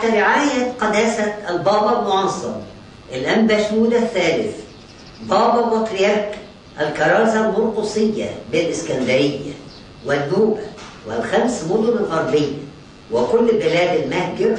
تحت رعاية قداسة البابا المعظم الأنبا شنودة الثالث بابا بطريرك الكرازة المرقصية بالإسكندرية والنوبة والخمس مدن الغربية وكل بلاد المهجر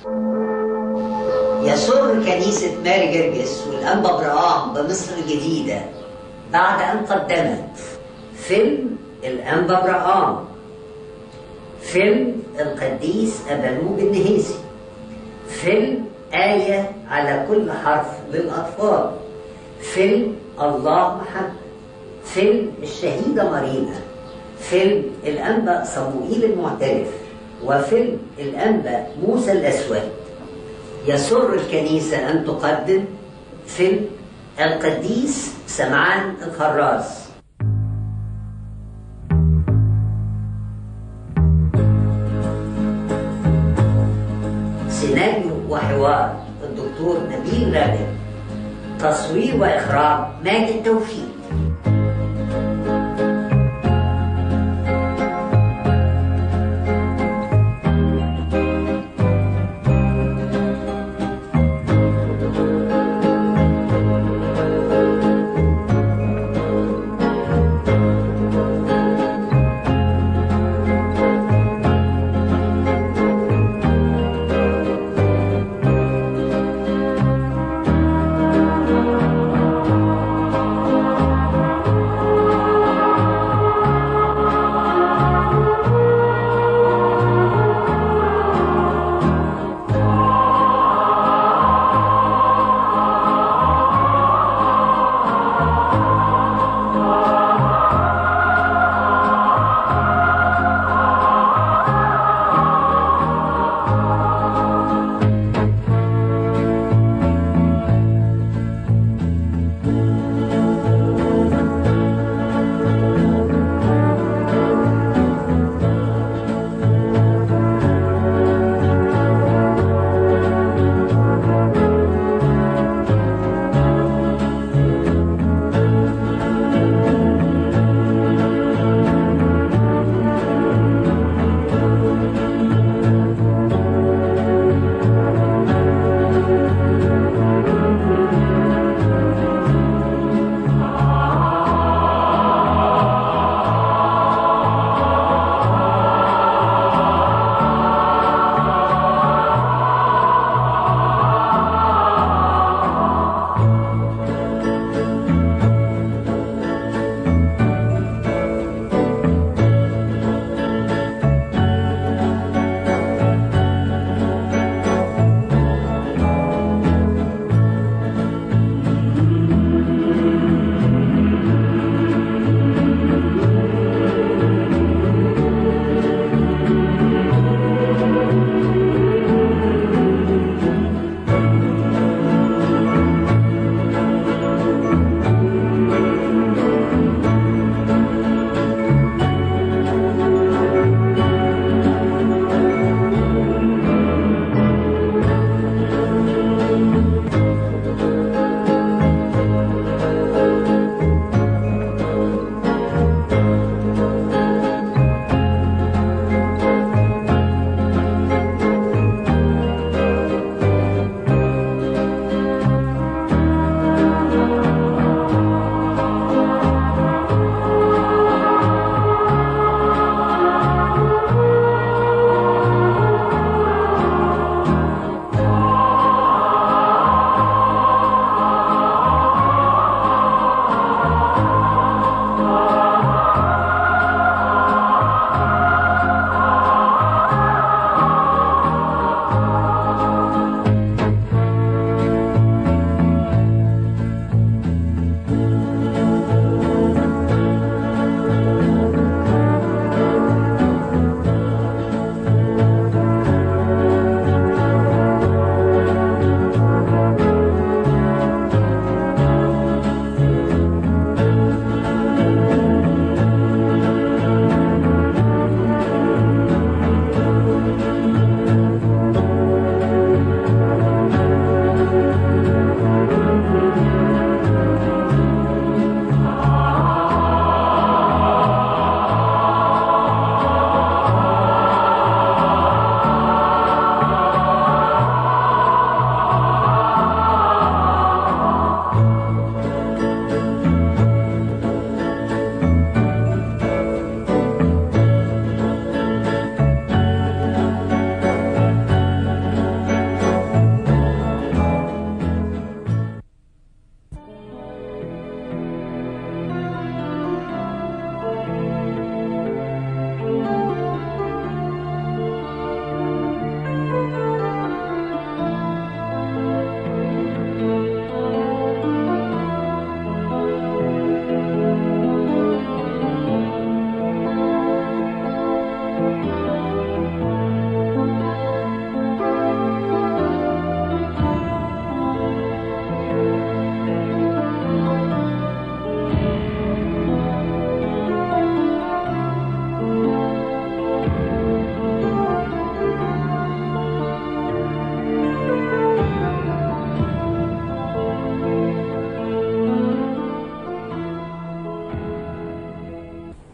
يسر كنيسة ماري جرجس والأنبا برام بمصر الجديدة بعد أن قدمت فيلم الأنبا برام فيلم القديس أبانوب النهيسي فيلم آية على كل حرف للأطفال فيلم الله محمد فيلم الشهيدة مارينا فيلم الأنبا صموئيل المعترف وفيلم الأنبا موسى الأسود يسر الكنيسة أن تقدم فيلم القديس سمعان الخراز سيناريو وحوار الدكتور نبيل غالب تصوير وإخراج ماجد توفيق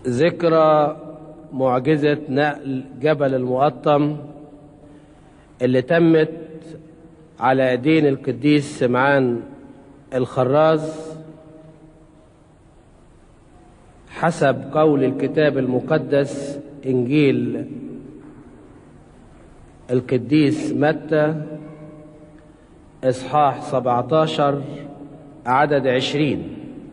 ذكرى معجزة نقل جبل المقطم اللي تمت على ايدين القديس سمعان الخراز حسب قول الكتاب المقدس انجيل القديس متى اصحاح 17 عدد عشرين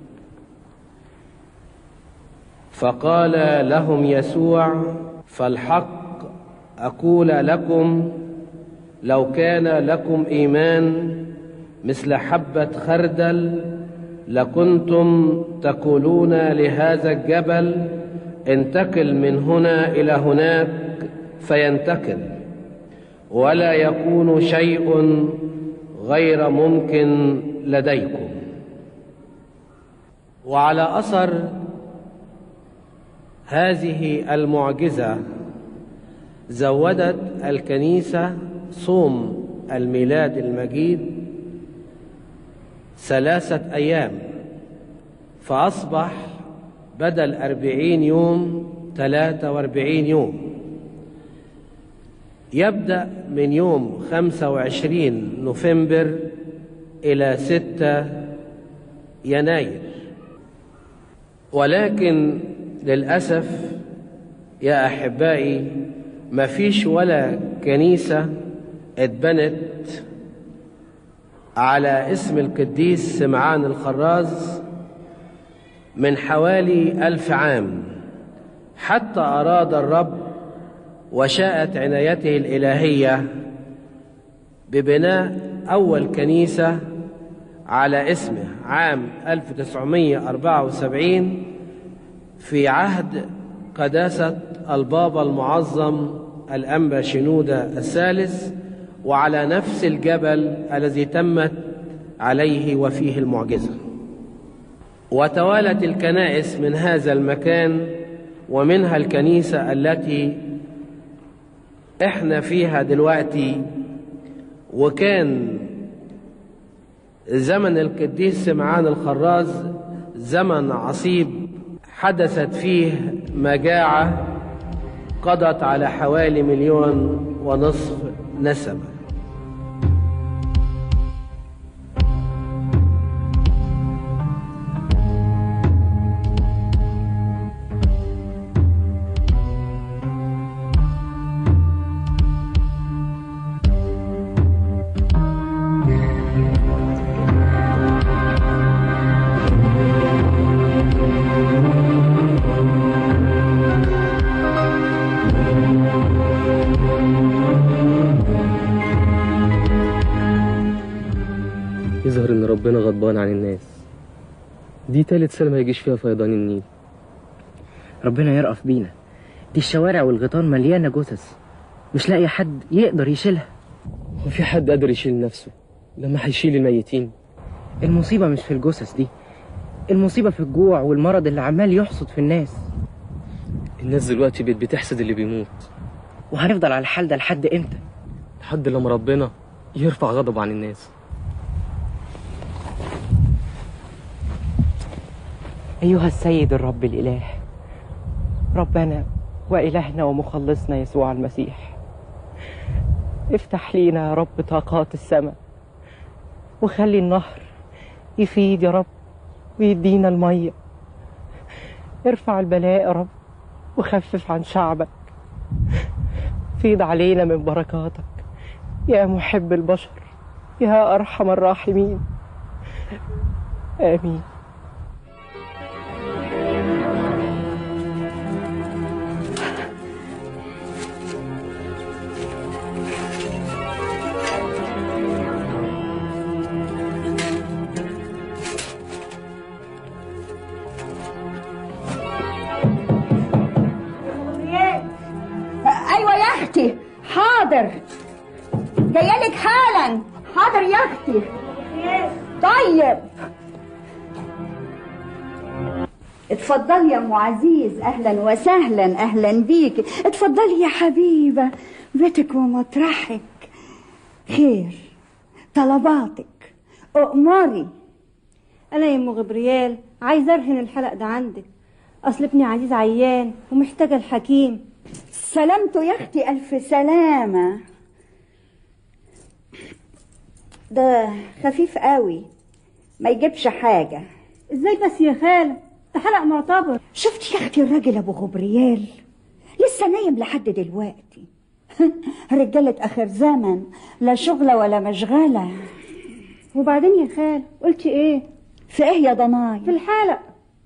فقال لهم يسوع فالحق اقول لكم لو كان لكم ايمان مثل حبه خردل لكنتم تقولون لهذا الجبل انتقل من هنا الى هناك فينتقل ولا يكون شيء غير ممكن لديكم وعلى اثر هذه المعجزه زودت الكنيسه صوم الميلاد المجيد ثلاثة أيام فأصبح بدل أربعين يوم ثلاثة وأربعين يوم يبدأ من يوم خمسة وعشرين نوفمبر إلى ستة يناير ولكن للأسف يا أحبائي ما فيش ولا كنيسة اتبنت على اسم القديس سمعان الخراز من حوالي ألف عام حتى أراد الرب وشاءت عنايته الإلهية ببناء أول كنيسة على اسمه عام 1974 في عهد قداسة البابا المعظم الأنبا شنودة الثالث وعلى نفس الجبل الذي تمت عليه وفيه المعجزة وتوالت الكنائس من هذا المكان ومنها الكنيسة التي احنا فيها دلوقتي وكان زمن القديس سمعان الخراز زمن عصيب حدثت فيه مجاعة قضت على حوالي مليون ونصف نسمة يظهر ان ربنا غضبان عن الناس دي تالت سنة ما يجيش فيها فيضان النيل ربنا يرأف بينا دي الشوارع والغيطان مليانة جثث مش لاقي حد يقدر يشيلها هو في حد قادر يشيل نفسه لما هيشيل الميتين المصيبة مش في الجثث دي المصيبة في الجوع والمرض اللي عمال يحصد في الناس الناس دلوقتي بقت بتحسد اللي بيموت وهنفضل على الحال ده لحد امتى لحد لما ربنا يرفع غضب عن الناس أيها السيد الرب الإله ربنا وإلهنا ومخلصنا يسوع المسيح افتح لينا يا رب طاقات السماء وخلي النهر يفيد يا رب ويدينا المية ارفع البلاء يا رب وخفف عن شعبك فيض علينا من بركاتك يا محب البشر يا أرحم الراحمين آمين ايوه يا اختي حاضر جايلك حالا حاضر يا اختي طيب اتفضلي يا ام عزيز اهلا وسهلا اهلا بيك اتفضلي يا حبيبه بيتك ومطرحك خير طلباتك اؤمري انا يا ام غبريال عايزه ارهن الحلق ده عندك اصل ابني عزيز عيان ومحتاجه الحكيم سلامته يا اختي الف سلامه ده خفيف قوي ما يجيبش حاجه ازاي بس يا خاله ده حلق معتبر شفت يا اختي الراجل ابو غبريال لسه نايم لحد دلوقتي رجالة اخر زمن لا شغلة ولا مشغلة وبعدين يا خاله قلتي ايه في ايه يا ضناي في الحلق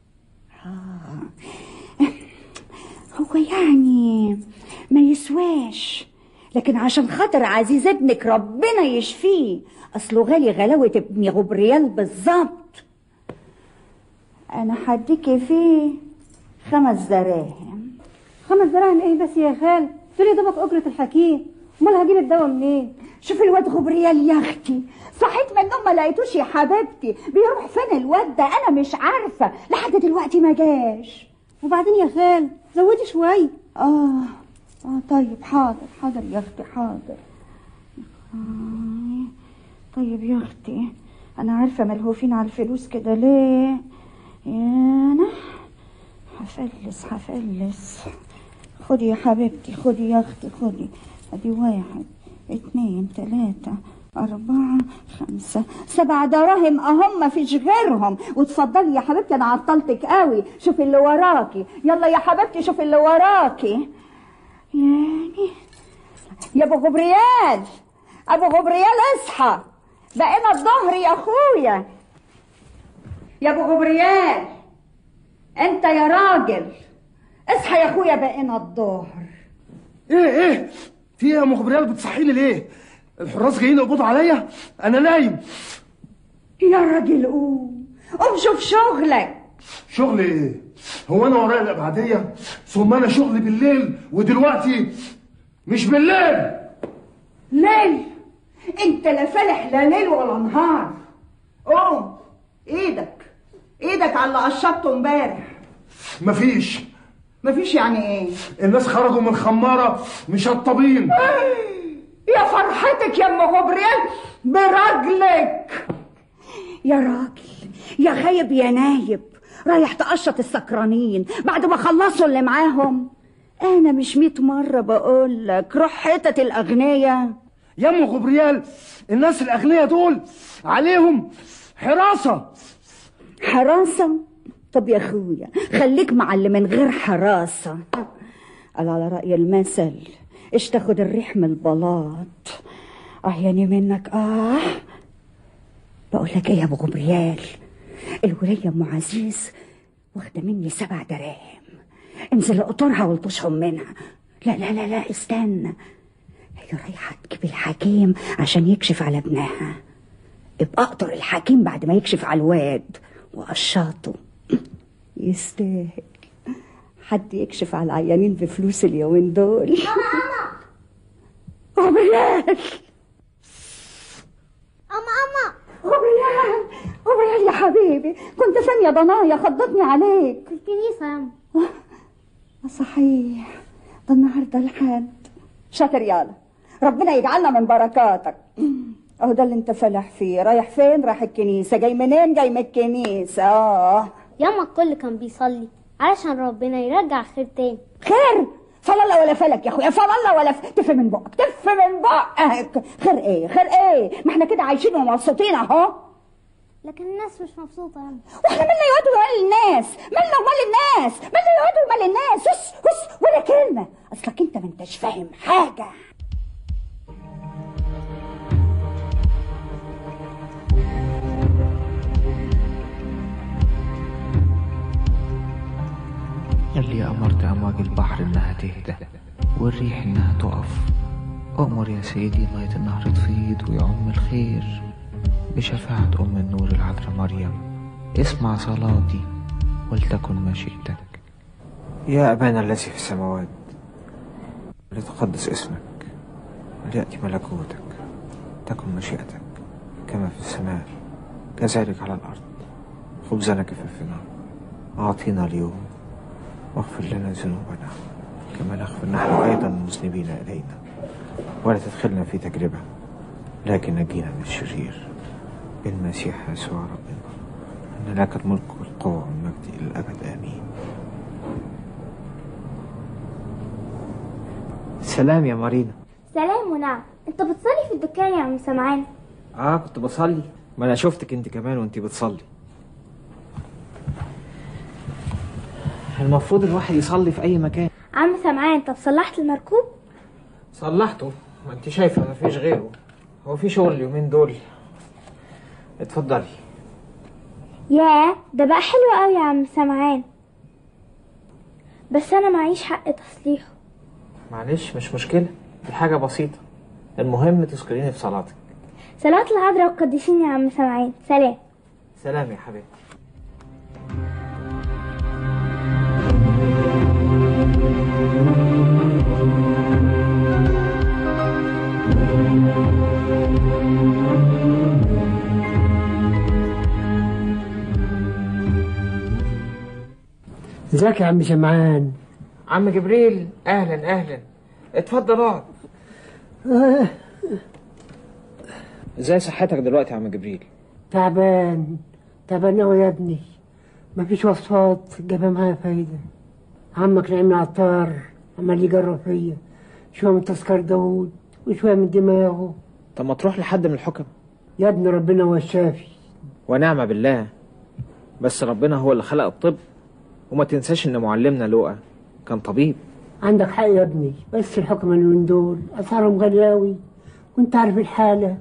هو يعني ما يسواش لكن عشان خاطر عزيز ابنك ربنا يشفيه اصله غالي غلاوة ابن غبريال بالظبط انا هديكي فيه خمس دراهم خمس دراهم ايه بس يا خاله دول دوبك اجره الحكيم امال هجيب الدواء منين شوف الواد غبريال يا اختي صحيت من النوم ما لقيتوش يا حبيبتي بيروح فين الواد ده انا مش عارفه لحد دلوقتي ما جاش وبعدين يا خاله زودي شويه اه اه طيب حاضر حاضر يا اختي حاضر آه طيب يا اختي انا عارفه ملهوفين على الفلوس كده ليه يا انا هفلس هفلس خدي يا حبيبتي خدي يا اختي خدي ادي واحد اتنين تلاتة أربعة خمسة سبع دراهم أهم ما فيش غيرهم وتفضلي يا حبيبتي أنا عطلتك قوي شوفي اللي وراكي يلا يا حبيبتي شوفي اللي وراكي يعني يا أبو غبريال أبو غبريال اصحى بقينا الظهر يا أخويا يا أبو غبريال أنت يا راجل اصحى يا أخويا بقينا الظهر ايه ايه في ايه يا مخبريال بتصحيني ليه الحراس جايين يقبضوا عليا انا نايم يا راجل قوم قوم شوف شغلك شغل ايه هو انا ورايا الابعاديه ثم انا شغل بالليل ودلوقتي مش بالليل ليل انت لا فالح لا ليل ولا نهار قوم ايدك ايدك على اللي قشطته امبارح مفيش مفيش يعني ايه الناس خرجوا من الخماره مشطبين يا فرحتك يا ام غبريل برجلك يا راجل يا خايب يا نايب رايح تقشط السكرانين بعد ما خلصوا اللي معاهم انا مش ميت مره بقول لك روح حتت الاغنياء يا ام غبريال الناس الاغنياء دول عليهم حراسه حراسه طب يا اخويا خليك مع اللي من غير حراسه قال على راي المثل ايش تاخد الريح من البلاط اه يعني منك اه بقول لك ايه يا ابو غبريال الوليه ام عزيز واخده مني سبع دراهم انزل اقطرها والطشهم منها لا لا لا لا استنى هي رايحه تجيب الحكيم عشان يكشف على ابنها ابقى اقطر الحكيم بعد ما يكشف على الواد وقشاطه يستاهل حد يكشف على العيانين بفلوس اليومين دول غبريال أما أما غبريال غبريال يا حبيبي كنت فين يا ضنايا خضتني عليك في الكنيسة يا أما آه صحيح ده النهارده الحد شاطر يالا ربنا يجعلنا من بركاتك اهو ده اللي انت فالح فيه رايح فين رايح الكنيسه جاي منين جاي من الكنيسه اه ياما الكل كان بيصلي علشان ربنا يرجع خير تاني خير فلالة ولا فلك يا اخويا فلالة ولا ف... تف من بقك تف من بقك خير ايه خير ايه ما احنا كده عايشين ومبسوطين اهو لكن الناس مش مبسوطة يا أما واحنا مالنا يقعدوا ومال الناس مالنا ومال الناس مالنا يقعدوا ومال الناس هس هس ولا كلمة اصلك انت ما انتش فاهم حاجة يلي أمرت أمواج البحر إنها تهدى والريح إنها تقف أمر يا سيدي مية النهر تفيض ويعم الخير بشفاعة أم النور العذراء مريم اسمع صلاتي ولتكن مشيئتك يا أبانا الذي في السماوات لتقدس اسمك وليأتي ملكوتك تكن مشيئتك كما في السماء كذلك على الأرض خبزنا كفافنا أعطينا اليوم واغفر لنا ذنوبنا كما نغفر نحن أيضا المذنبين إلينا ولا تدخلنا في تجربة لكن نجينا من الشرير بالمسيح يسوع ربنا إن لك الملك والقوة والمجد إلى الأبد آمين سلام يا مارينا سلام ونعم انت بتصلي في الدكان يا عم سمعان اه كنت بصلي ما انا شفتك انت كمان وانت بتصلي المفروض الواحد يصلي في اي مكان عم سمعان طب صلحت المركوب صلحته ما انت شايفه ما فيش غيره هو في شغل اليومين دول اتفضلي ياه ده بقى حلو قوي يا عم سمعان بس انا معيش حق تصليحه معلش مش مشكله دي حاجه بسيطه المهم تذكريني في صلاتك صلاة العذراء والقديسين يا عم سمعان سلام سلام يا حبيبي ازيك يا عم سمعان عم جبريل اهلا اهلا اتفضل اقعد آه ازاي صحتك دلوقتي يا عم جبريل تعبان تعبان قوي يا ابني مفيش وصفات جايبه معايا فايده عمك نعيم عطار عمال يجرب فيا شويه من تذكار داوود وشويه من دماغه طب ما تروح لحد من الحكم يا ابني ربنا هو الشافي ونعم بالله بس ربنا هو اللي خلق الطب وما تنساش ان معلمنا لوقا كان طبيب عندك حق يا ابني بس الحكم اليومين دول اسعارهم غاليه قوي وانت عارف الحاله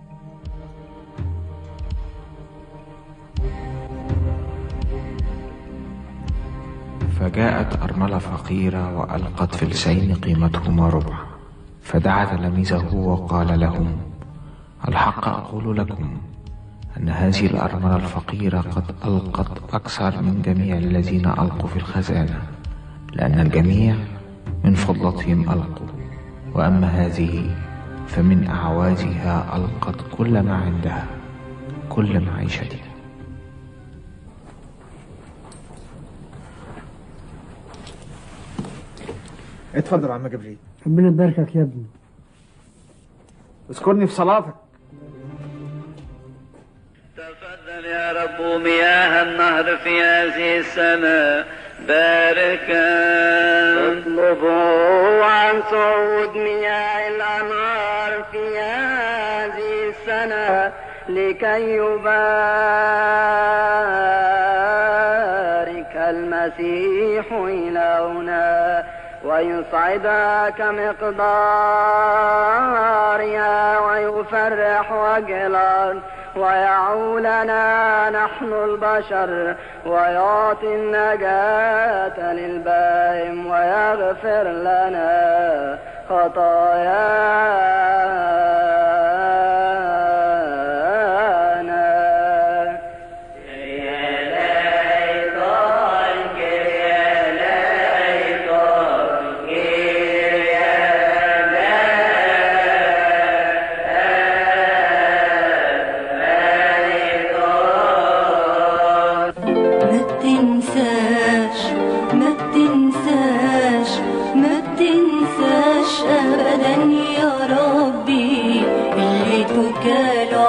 فجاءت أرملة فقيرة وألقت في السين قيمتهما ربع فدعا تلاميذه وقال لهم الحق أقول لكم أن هذه الأرملة الفقيرة قد ألقت أكثر من جميع الذين ألقوا في الخزانة لأن الجميع من فضلتهم ألقوا وأما هذه فمن أعوازها ألقت كل ما عندها كل معيشتها اتفضل يا عم جبريل ربنا يباركك يا ابني اذكرني في صلاتك تفضل يا رب مياه النهر في هذه السنة باركا اطلبوا عن صعود مياه الأنهار في هذه السنة لكي يبارك المسيح إلهنا ويصعدها كمقدارها ويفرح وجه الأرض ويعولنا نحن البشر ويعطي النجاة للبائم ويغفر لنا خطايانا ما تنساش ما تنساش ما تنساش ابدا يا ربي اللي توكلوا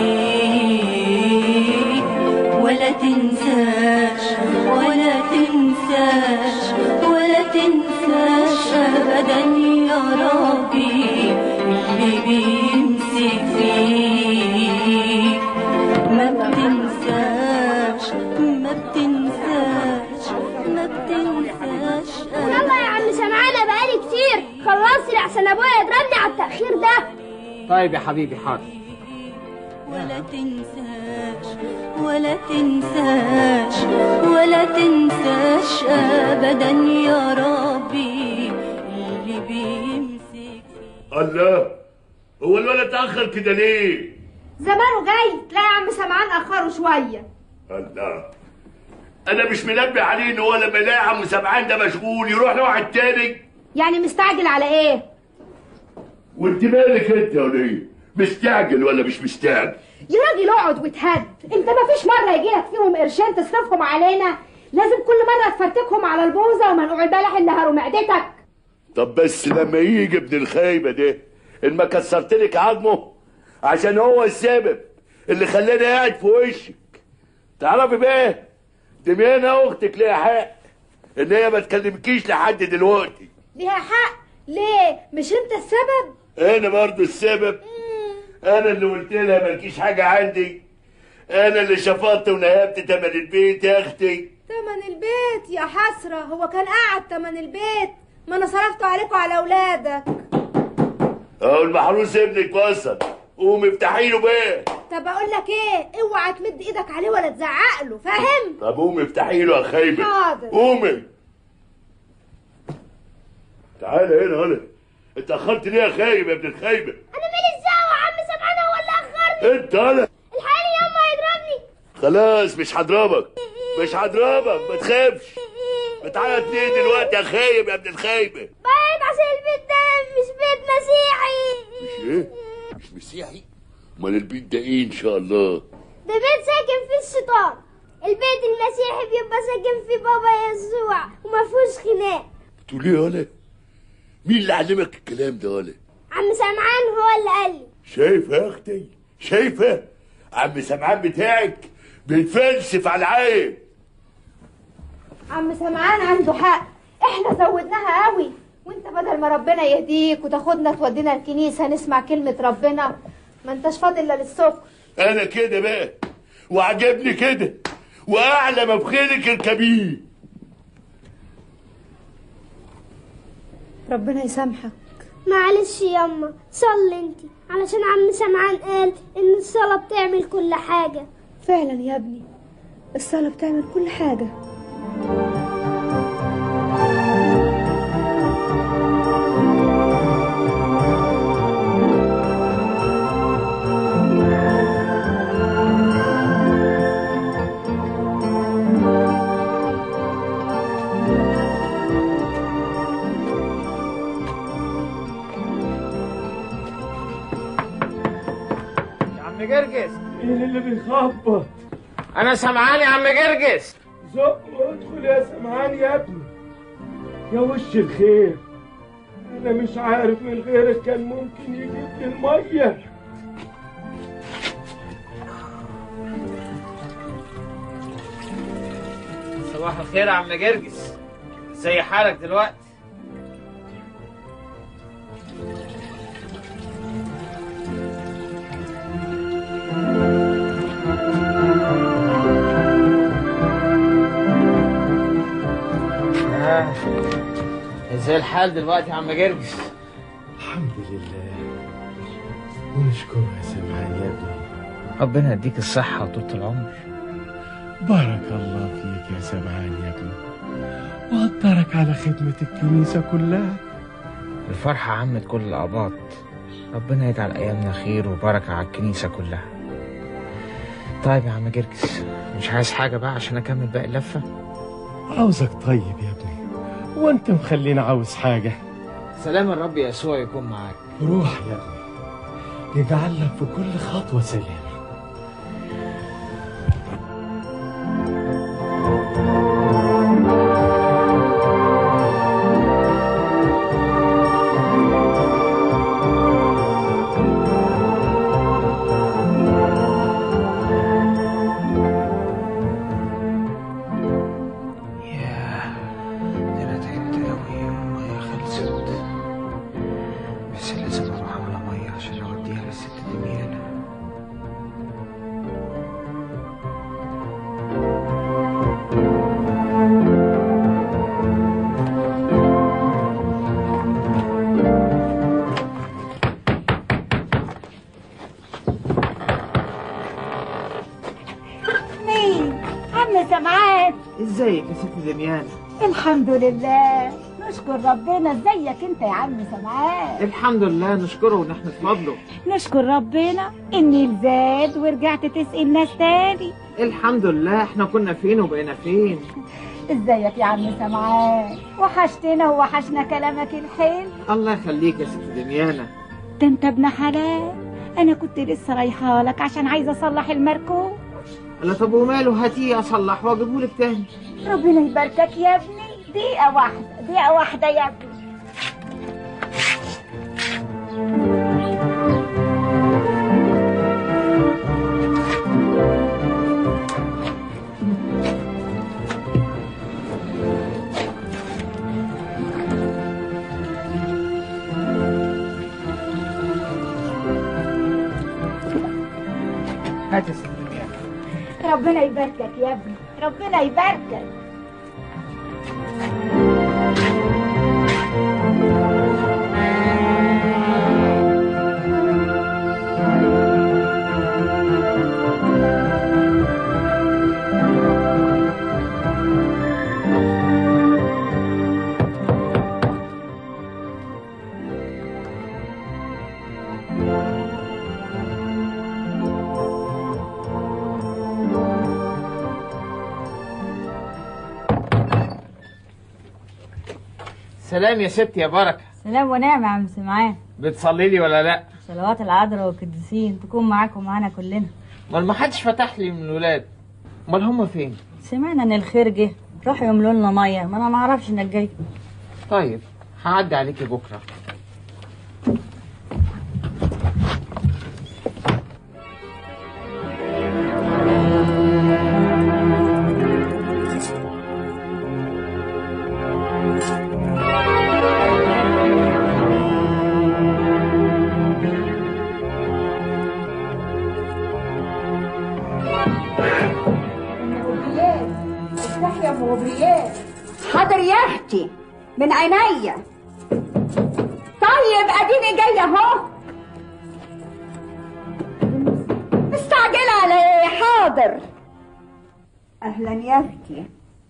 عليك ولا تنساش ولا تنساش ولا تنساش ابدا يا ربي اللي بيمسك فيك ما بتنساش ما بتنساش ما بتنساش يلا يا عم سمعان بقالي كتير خلصت لحسن ابويا يضربني على التأخير ده طيب يا حبيبي حاضر ولا تنساش ولا تنساش ولا تنساش ابدا يا ربي اللي بيمسك الله هو الولد اتأخر كده ليه؟ زمانه جاي تلاقي عم سمعان اخره شويه الله أنا مش منبه عليه إن هو لما يلاقي عم سمعان ده مشغول يروح لواحد تاني يعني مستعجل على ايه وأنت مالك أنت يا وليه؟ مستعجل ولا مش مستعجل؟ يا راجل اقعد وتهد انت ما فيش مره يجيلك فيهم قرشين تصرفهم علينا لازم كل مره تفرتكهم على البوزه ومنقوع البلح اللي هروا معدتك طب بس لما يجي ابن الخايبة ده إن ما كسرت لك عظمه عشان هو السبب اللي خلاني قاعد في وشك تعرفي بقى دميانة أختك ليها حق إن هي ما تكلمكيش لحد دلوقتي ليها حق ليه مش انت السبب انا برضو السبب انا اللي قلت لها مالكيش حاجه عندي انا اللي شفطت ونهبت تمن البيت يا اختي تمن البيت يا حسرة هو كان قاعد تمن البيت ما انا صرفته عليكم على اولادك اهو المحروس ابنك وصل قومي افتحي له بيه طب اقول لك ايه اوعى تمد ايدك عليه ولا تزعق له فاهم طب قومي افتحي له يا خايبه حاضر. قومي تعالى هنا هلا اتاخرت ليه يا خايب يا ابن الخايبه انا مالي الزعوة عم سمعان هو اللي اخرني انت هلا الحقيني ياما هيضربني خلاص مش هضربك مش هضربك ما تخافش بتعيط ليه دلوقتي يا خايب يا ابن الخايبه بعيد عشان البيت ده مش بيت مسيحي مش ايه مش مسيحي امال البيت ده ايه ان شاء الله ده بيت ساكن فيه الشيطان البيت المسيحي بيبقى ساكن فيه بابا يسوع وما فيهوش خناق تقول ايه هلا مين اللي علمك الكلام ده هلا عم سمعان هو اللي قال لي شايفه يا اختي شايفه عم سمعان بتاعك بيتفلسف على العين عم سمعان عنده حق احنا زودناها قوي وانت بدل ما ربنا يهديك وتاخدنا تودينا الكنيسة نسمع كلمة ربنا ما انتش فاضل الا للسكر انا كده بقى وعجبني كده واعلى ما بخيرك اركبيه ربنا يسامحك معلش ياما صلي انت علشان عم سمعان قال ان الصلاة بتعمل كل حاجة فعلا يا ابني الصلاة بتعمل كل حاجة يا عم جرجس مين اللي بيخبط؟ انا سمعان يا عم جرجس زق وادخل يا سمعان يا ابني يا وش الخير انا مش عارف من غيرك كان ممكن يجيب لي الميه صباح الخير يا عم جرجس ازي حالك دلوقتي آه. ازاي الحال دلوقتي يا عم جرجس الحمد لله ونشكره يا سمعان يا ابني ربنا يديك الصحة وطولة العمر بارك الله فيك يا سمعان يا ابني وقدرك على خدمة الكنيسة كلها الفرحة عمت كل الأقباط ربنا يجعل أيامنا خير وبركة على الكنيسة كلها طيب يا عم جرجس مش عايز حاجة بقى عشان أكمل باقي اللفة عاوزك طيب يا ابني وانت مخلينا عاوز حاجة سلام الرب يسوع يكون معاك روح يا ابني يجعل لك في كل خطوة سلام ياه ده انا تعبت قوي والمية خلصت بس لازم اروح املى مية عشان اوديها للست دميانة مين عم سمعان ازيك يا ست دميان الحمد لله نشكر ربنا ازيك انت يا عم سمعان الحمد لله نشكره ونحمد فضله نشكر ربنا اني زاد ورجعت تسقي الناس تاني الحمد لله احنا كنا فين وبقينا فين ازيك يا عم سمعان وحشتنا ووحشنا كلامك الحلو الله يخليك يا ست دميانة ده انت ابن حلال انا كنت لسه رايحه لك عشان عايزه اصلح المركوب انا طب وماله هاتيه اصلح واجيبهولك تاني ربنا يباركك يا ابني دقيقه واحده دقيقه واحده يا ابني ربنا يباركك يا ابني ربنا يباركك سلام يا ستي يا بركة سلام ونعم يا عم سمعان بتصلي لي ولا لا صلوات العذراء والقديسين تكون معاكم ومعانا كلنا امال ما حدش فتح لي من الولاد امال هم فين سمعنا ان الخير جه راحوا يملوا لنا ميه ما انا ما اعرفش انك جاي طيب هعدي عليكي بكره غبريال افتحي يا ام غبريال حاضر يا اختي من عينيا طيب اديني جايه اهو مستعجله على ايه حاضر اهلا يا اختي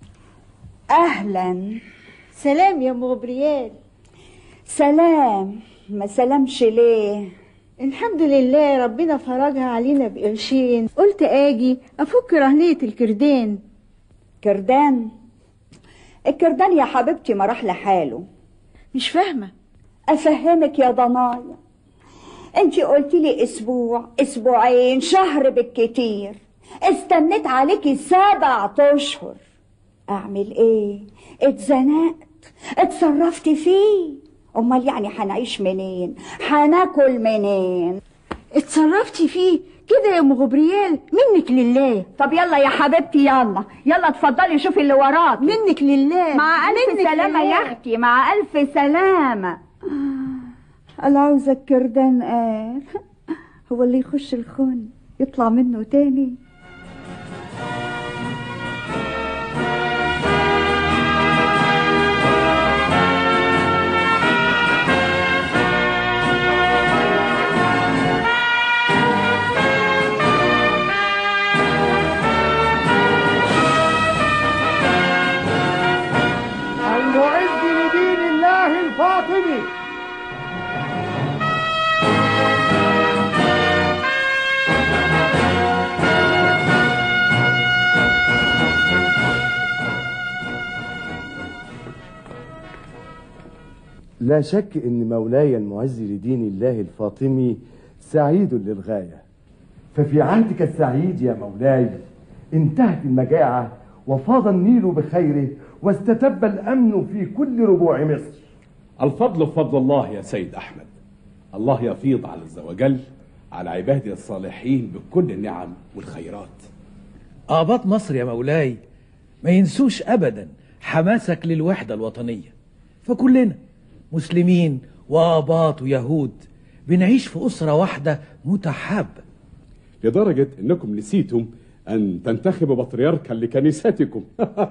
اهلا سلام يا ام غبريال سلام ما سلامش ليه الحمد لله ربنا فرجها علينا بقرشين قلت اجي افك رهنية الكردان كردان الكردان يا حبيبتي ما راح لحاله مش فاهمة افهمك يا ضنايا انت قلت لي اسبوع اسبوعين شهر بالكتير استنيت عليكي سبع اشهر اعمل ايه اتزنقت اتصرفت فيه امال يعني هنعيش منين هناكل منين اتصرفتي فيه كده يا ام غبريال منك لله طب يلا يا حبيبتي يلا يلا اتفضلي شوفي اللي وراك منك لله مع الف منك سلامه لله. يا اختي مع الف سلامه انا عاوزه الكردان قال هو اللي يخش الخن يطلع منه تاني المعز لدين الله الفاطمي لا شك ان مولاي المعز لدين الله الفاطمي سعيد للغايه ففي عهدك السعيد يا مولاي انتهت المجاعه وفاض النيل بخيره واستتب الامن في كل ربوع مصر الفضل بفضل الله يا سيد أحمد الله يفيض على عز وجل على عباده الصالحين بكل النعم والخيرات آباط مصر يا مولاي ما ينسوش أبدا حماسك للوحدة الوطنية فكلنا مسلمين وآباط ويهود بنعيش في أسرة واحدة متحابة لدرجة أنكم نسيتم أن تنتخبوا بطريركا لكنيستكم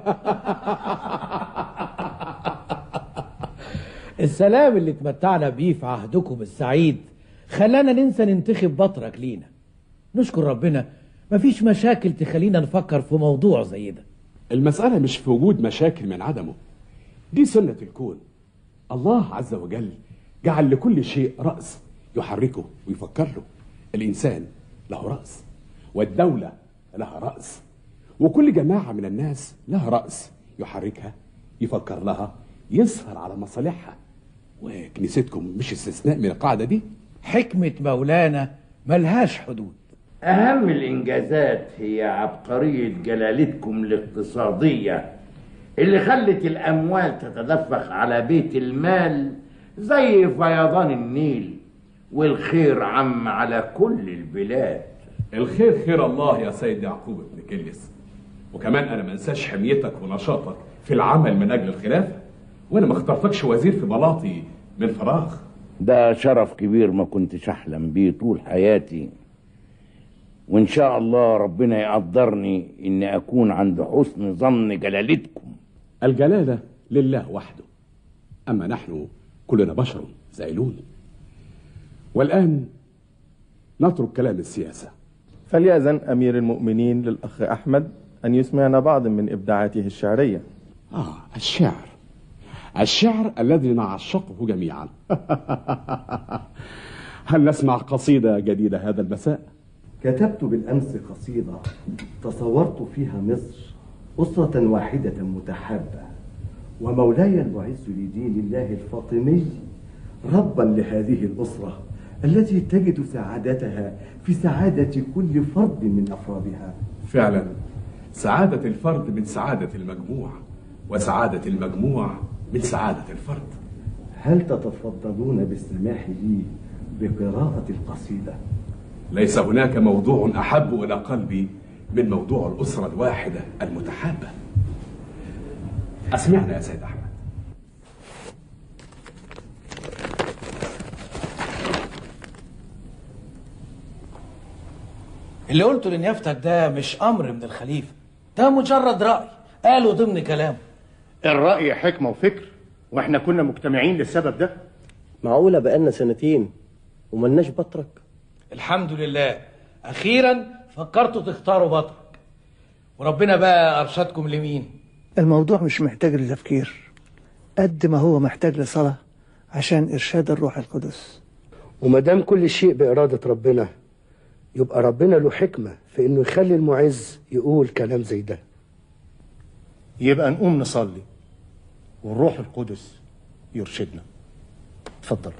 السلام اللي اتمتعنا بيه في عهدكم السعيد خلانا ننسى ننتخب بطرك لينا نشكر ربنا مفيش مشاكل تخلينا نفكر في موضوع زي ده المسألة مش في وجود مشاكل من عدمه دي سنة الكون الله عز وجل جعل لكل شيء رأس يحركه ويفكر له الإنسان له رأس والدولة لها رأس وكل جماعة من الناس لها رأس يحركها يفكر لها يسهر على مصالحها وكنيستكم مش استثناء من القاعدة دي حكمة مولانا ملهاش حدود أهم الإنجازات هي عبقرية جلالتكم الاقتصادية اللي خلت الأموال تتدفق على بيت المال زي فيضان النيل والخير عم على كل البلاد الخير خير الله يا سيد يعقوب بن كلس وكمان انا ما انساش حميتك ونشاطك في العمل من اجل الخلافه وانا ما اخترتكش وزير في بلاطي من فراغ ده شرف كبير ما كنتش احلم بيه طول حياتي وإن شاء الله ربنا يقدرني إني أكون عند حسن ظن جلالتكم الجلالة لله وحده أما نحن كلنا بشر زائلون والآن نترك كلام السياسة فليأذن أمير المؤمنين للأخ أحمد أن يسمعنا بعض من إبداعاته الشعرية آه الشعر الشعر الذي نعشقه جميعا هل نسمع قصيدة جديدة هذا المساء؟ كتبت بالأمس قصيدة تصورت فيها مصر أسرة واحدة متحابة ومولاي المعز لدين الله الفاطمي ربا لهذه الأسرة التي تجد سعادتها في سعادة كل فرد من أفرادها فعلا سعادة الفرد من سعادة المجموع وسعادة المجموع من سعادة الفرد هل تتفضلون بالسماح لي بقراءة القصيدة؟ ليس هناك موضوع أحب إلى قلبي من موضوع الأسرة الواحدة المتحابة أسمعنا يا سيد أحمد اللي قلته لنيافتك ده مش امر من الخليفه ده مجرد راي قاله ضمن كلامه الرأي حكمة وفكر واحنا كنا مجتمعين للسبب ده معقولة بقالنا سنتين وملناش بطرك الحمد لله اخيرا فكرتوا تختاروا بطرك وربنا بقى ارشدكم لمين الموضوع مش محتاج لتفكير قد ما هو محتاج لصلاة عشان إرشاد الروح القدس وما دام كل شيء بإرادة ربنا يبقى ربنا له حكمة في إنه يخلي المعز يقول كلام زي ده يبقى نقوم نصلي والروح القدس يرشدنا اتفضل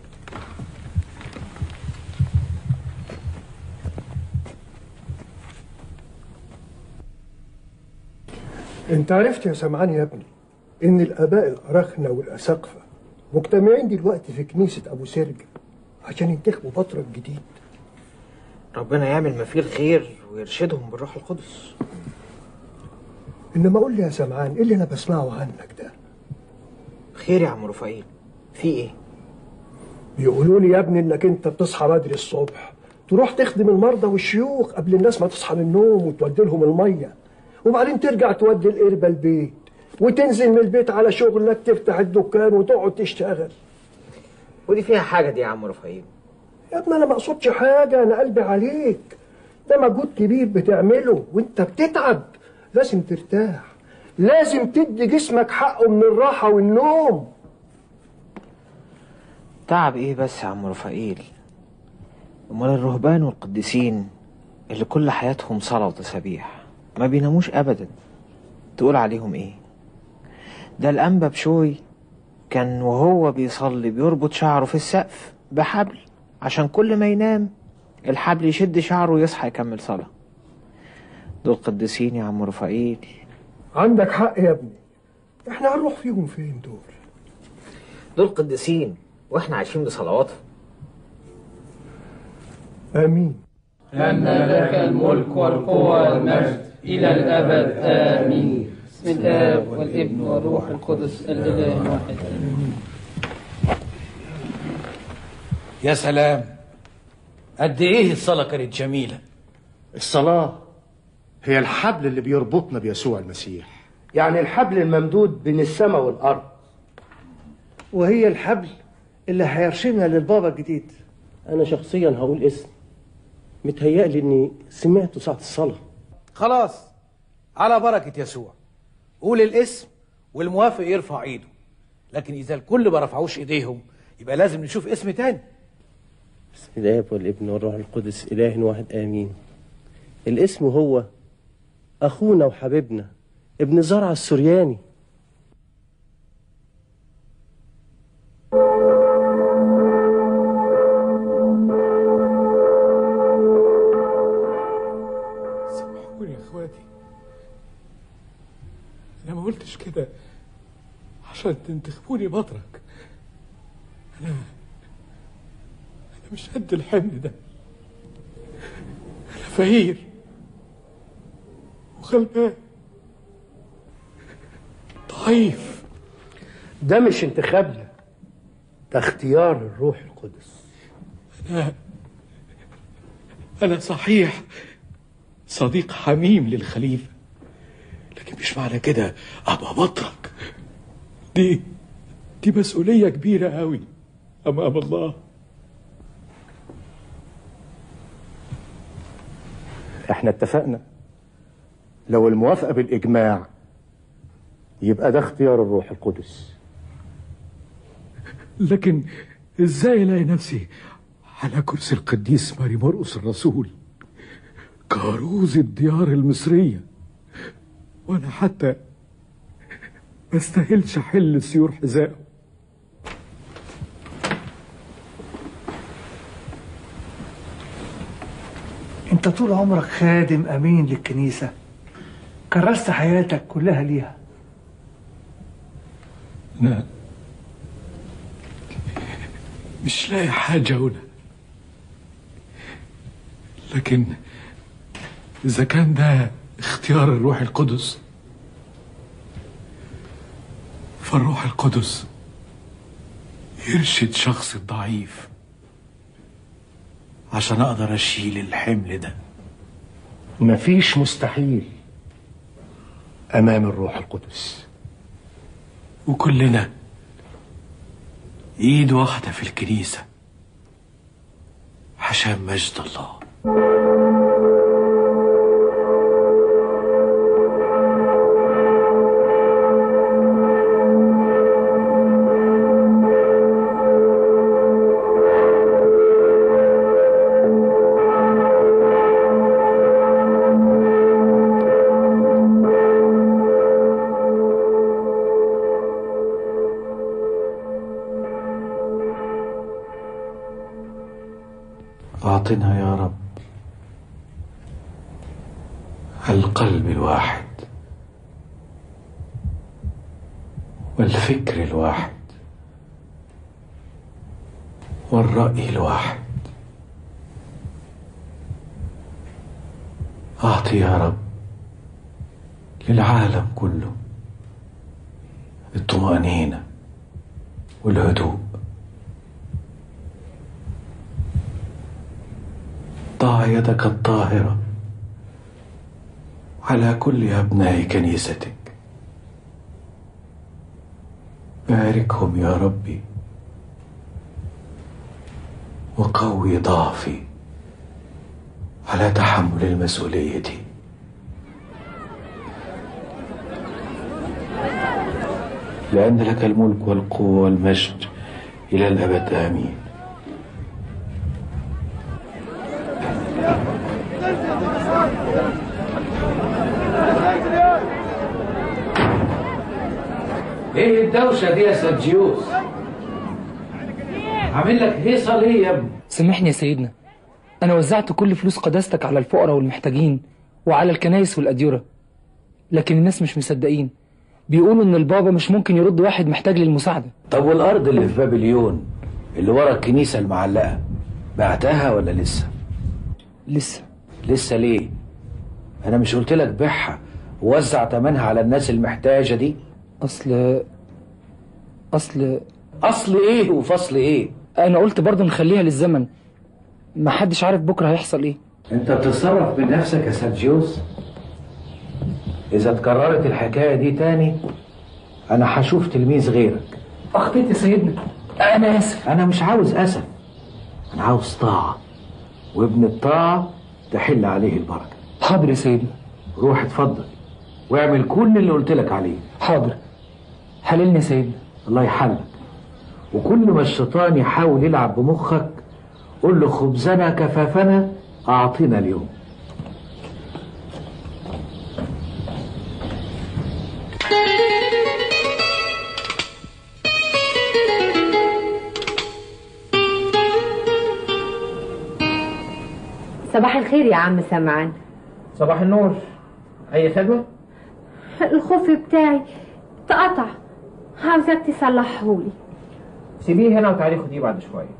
انت عرفت يا سمعان يا ابني ان الاباء الاراخنه والاساقفه مجتمعين دلوقتي في كنيسه ابو سرج عشان ينتخبوا بطرك جديد ربنا يعمل ما فيه الخير ويرشدهم بالروح القدس انما قول لي يا سمعان ايه اللي انا بسمعه عنك ده خير يا عم رفائيل في ايه بيقولوا لي يا ابني انك انت بتصحى بدري الصبح تروح تخدم المرضى والشيوخ قبل الناس ما تصحى من النوم وتودي لهم الميه وبعدين ترجع تودي القربة البيت وتنزل من البيت على شغلك تفتح الدكان وتقعد تشتغل ودي فيها حاجه دي يا عم رفائيل يا ابني انا ما اقصدش حاجه انا قلبي عليك ده مجهود كبير بتعمله وانت بتتعب لازم ترتاح لازم تدي جسمك حقه من الراحه والنوم تعب ايه بس يا عم رفائيل امال الرهبان والقديسين اللي كل حياتهم صلاة وتسابيح ما بيناموش ابدا تقول عليهم ايه ده الانبا بشوي كان وهو بيصلي بيربط شعره في السقف بحبل عشان كل ما ينام الحبل يشد شعره ويصحى يكمل صلاة دول قديسين يا عم رفائيل عندك حق يا ابني احنا هنروح فيهم فين دول دول قديسين واحنا عايشين بصلواتهم امين لأن لك الملك والقوة والمجد إلى الأبد آمين بسم الآب والابن والروح القدس الإله الواحد آمين يا سلام قد ايه الصلاه كانت جميله الصلاة هي الحبل اللي بيربطنا بيسوع المسيح يعني الحبل الممدود بين السماء والأرض وهي الحبل اللي هيرشدنا للبابا الجديد أنا شخصيا هقول اسم متهيألي إني سمعته ساعة الصلاة خلاص على بركه يسوع قول الاسم والموافق يرفع ايده لكن اذا الكل ما رفعوش ايديهم يبقى لازم نشوف اسم تاني بسم الآب والابن والروح القدس إله واحد آمين الاسم هو أخونا وحبيبنا ابن زرع السورياني سامحوني يا اخواتي انا ما قلتش كده عشان تنتخبوني بطرك انا انا مش قد الحمل ده انا فقير وغلبان ضعيف ده مش انتخابنا ده اختيار الروح القدس انا انا صحيح صديق حميم للخليفة لكن مش معنى كده أبقى بطرك دي دي مسؤولية كبيرة أوي أمام الله احنا اتفقنا لو الموافقة بالإجماع يبقى ده اختيار الروح القدس لكن ازاي الاقي نفسي على كرسي القديس ماري مرقس الرسول كاروز الديار المصرية وانا حتى ما استاهلش احل سيور حذائه انت طول عمرك خادم امين للكنيسة كرست حياتك كلها ليها لا مش لاقي حاجة هنا لكن إذا كان ده اختيار الروح القدس فالروح القدس يرشد شخص ضعيف عشان أقدر أشيل الحمل ده مفيش مستحيل أمام الروح القدس وكلنا ايد واحدة في الكنيسة عشان مجد الله أعطنا يا رب القلب الواحد والفكر الواحد والرأي الواحد أعطي يا رب للعالم كله الطمأنينة والهدوء ضع يدك الطاهرة على كل أبناء كنيستك باركهم يا ربي وقوي ضعفي على تحمل المسؤولية لأن لك الملك والقوة والمجد إلى الأبد آمين ايه الدوشة دي يا سرجيوس؟ عامل لك هيصة ليه يا ابني؟ سامحني يا سيدنا أنا وزعت كل فلوس قداستك على الفقراء والمحتاجين وعلى الكنايس والأديرة لكن الناس مش مصدقين بيقولوا إن البابا مش ممكن يرد واحد محتاج للمساعدة طب والأرض اللي في بابليون اللي ورا الكنيسة المعلقة بعتها ولا لسه؟ لسه لسه ليه؟ أنا مش قلت لك بيعها ووزع تمنها على الناس المحتاجة دي؟ أصل أصل أصل إيه وفصل إيه؟ أنا قلت برضه نخليها للزمن ما حدش عارف بكرة هيحصل إيه أنت بتتصرف بنفسك يا سرجيوس إذا اتكررت الحكاية دي تاني أنا هشوف تلميذ غيرك أخطيت يا سيدنا أنا آسف أنا مش عاوز أسف أنا عاوز طاعة وابن الطاعة تحل عليه البركة حاضر يا سيدنا روح اتفضل واعمل كل اللي قلت لك عليه حاضر حللني يا سيدنا الله يحلك وكل ما الشيطان يحاول يلعب بمخك قول له خبزنا كفافنا أعطينا اليوم صباح الخير يا عم سمعان صباح النور أي خدمة؟ الخوف بتاعي اتقطع عاوزك تصلحهولي سيبيه هنا وتعالي خديه بعد شوية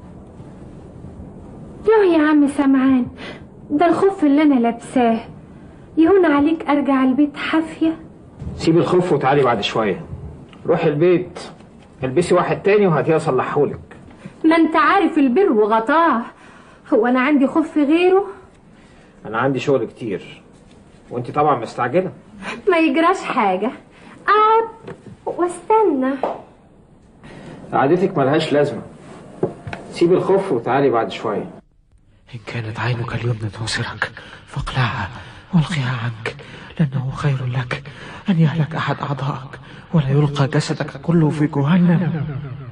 يوه يا عم سمعان ده الخوف اللي انا لابساه يهون عليك ارجع البيت حافيه سيبي الخوف وتعالي بعد شوية روحي البيت البسي واحد تاني وهاتيه أصلحهولك ما انت عارف البر وغطاه هو انا عندي خوف غيره انا عندي شغل كتير وانت طبعا مستعجله ما يجراش حاجة اقعد واستنى قعدتك ملهاش لازمه سيب الخف وتعالي بعد شويه إن كانت عينك اليمنى تعسرك فاقلعها والقها عنك لأنه خير لك أن يهلك أحد أعضائك ولا يلقى جسدك كله في جهنم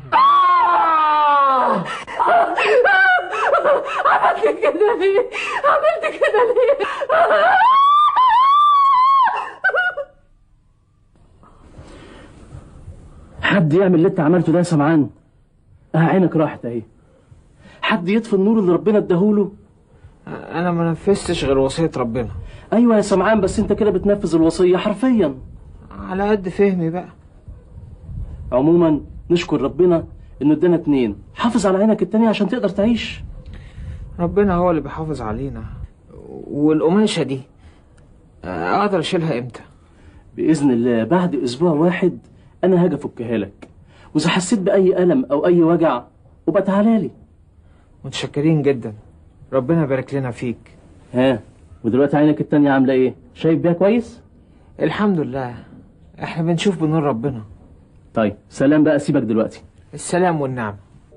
عملت كده ليه؟ عملت كده ليه؟ حد يعمل اللي انت عملته ده يا سمعان اه عينك راحت اهي حد يطفي النور اللي ربنا اداهوله انا ما نفذتش غير وصيه ربنا ايوه يا سمعان بس انت كده بتنفذ الوصيه حرفيا على قد فهمي بقى عموما نشكر ربنا انه ادانا اتنين حافظ على عينك التانية عشان تقدر تعيش ربنا هو اللي بيحافظ علينا والقماشه دي آه، اقدر اشيلها امتى باذن الله بعد اسبوع واحد انا هاجي افكها لك واذا حسيت باي الم او اي وجع وبقى تعالى لي متشكرين جدا ربنا يبارك لنا فيك ها ودلوقتي عينك التانية عامله ايه شايف بيها كويس الحمد لله احنا بنشوف بنور ربنا طيب سلام بقى سيبك دلوقتي السلام والنعم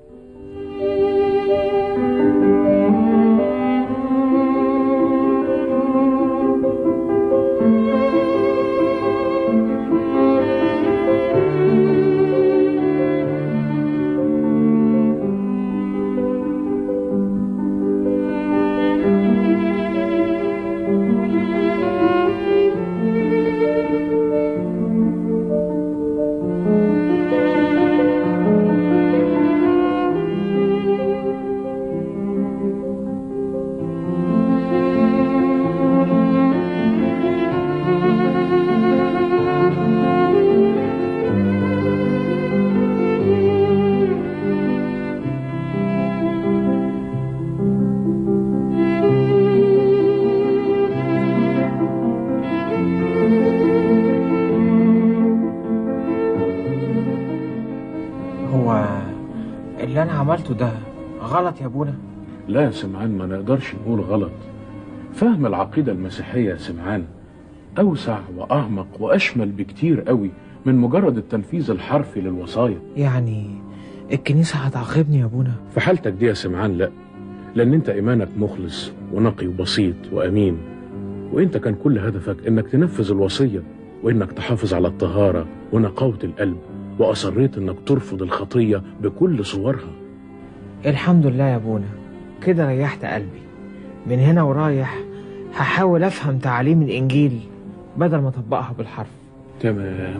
هو اللي انا عملته ده غلط يا ابونا لا يا سمعان ما نقدرش نقول غلط فهم العقيدة المسيحية يا سمعان أوسع وأعمق وأشمل بكتير قوي من مجرد التنفيذ الحرفي للوصايا يعني الكنيسه هتعاقبني يا ابونا في حالتك دي يا سمعان لا لأن أنت إيمانك مخلص ونقي وبسيط وأمين وأنت كان كل هدفك إنك تنفذ الوصية وإنك تحافظ على الطهارة ونقاوة القلب وأصريت إنك ترفض الخطية بكل صورها الحمد لله يا ابونا كده ريحت قلبي من هنا ورايح هحاول افهم تعاليم الانجيل بدل ما اطبقها بالحرف تمام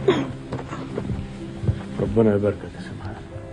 ربنا يباركك يا سمعان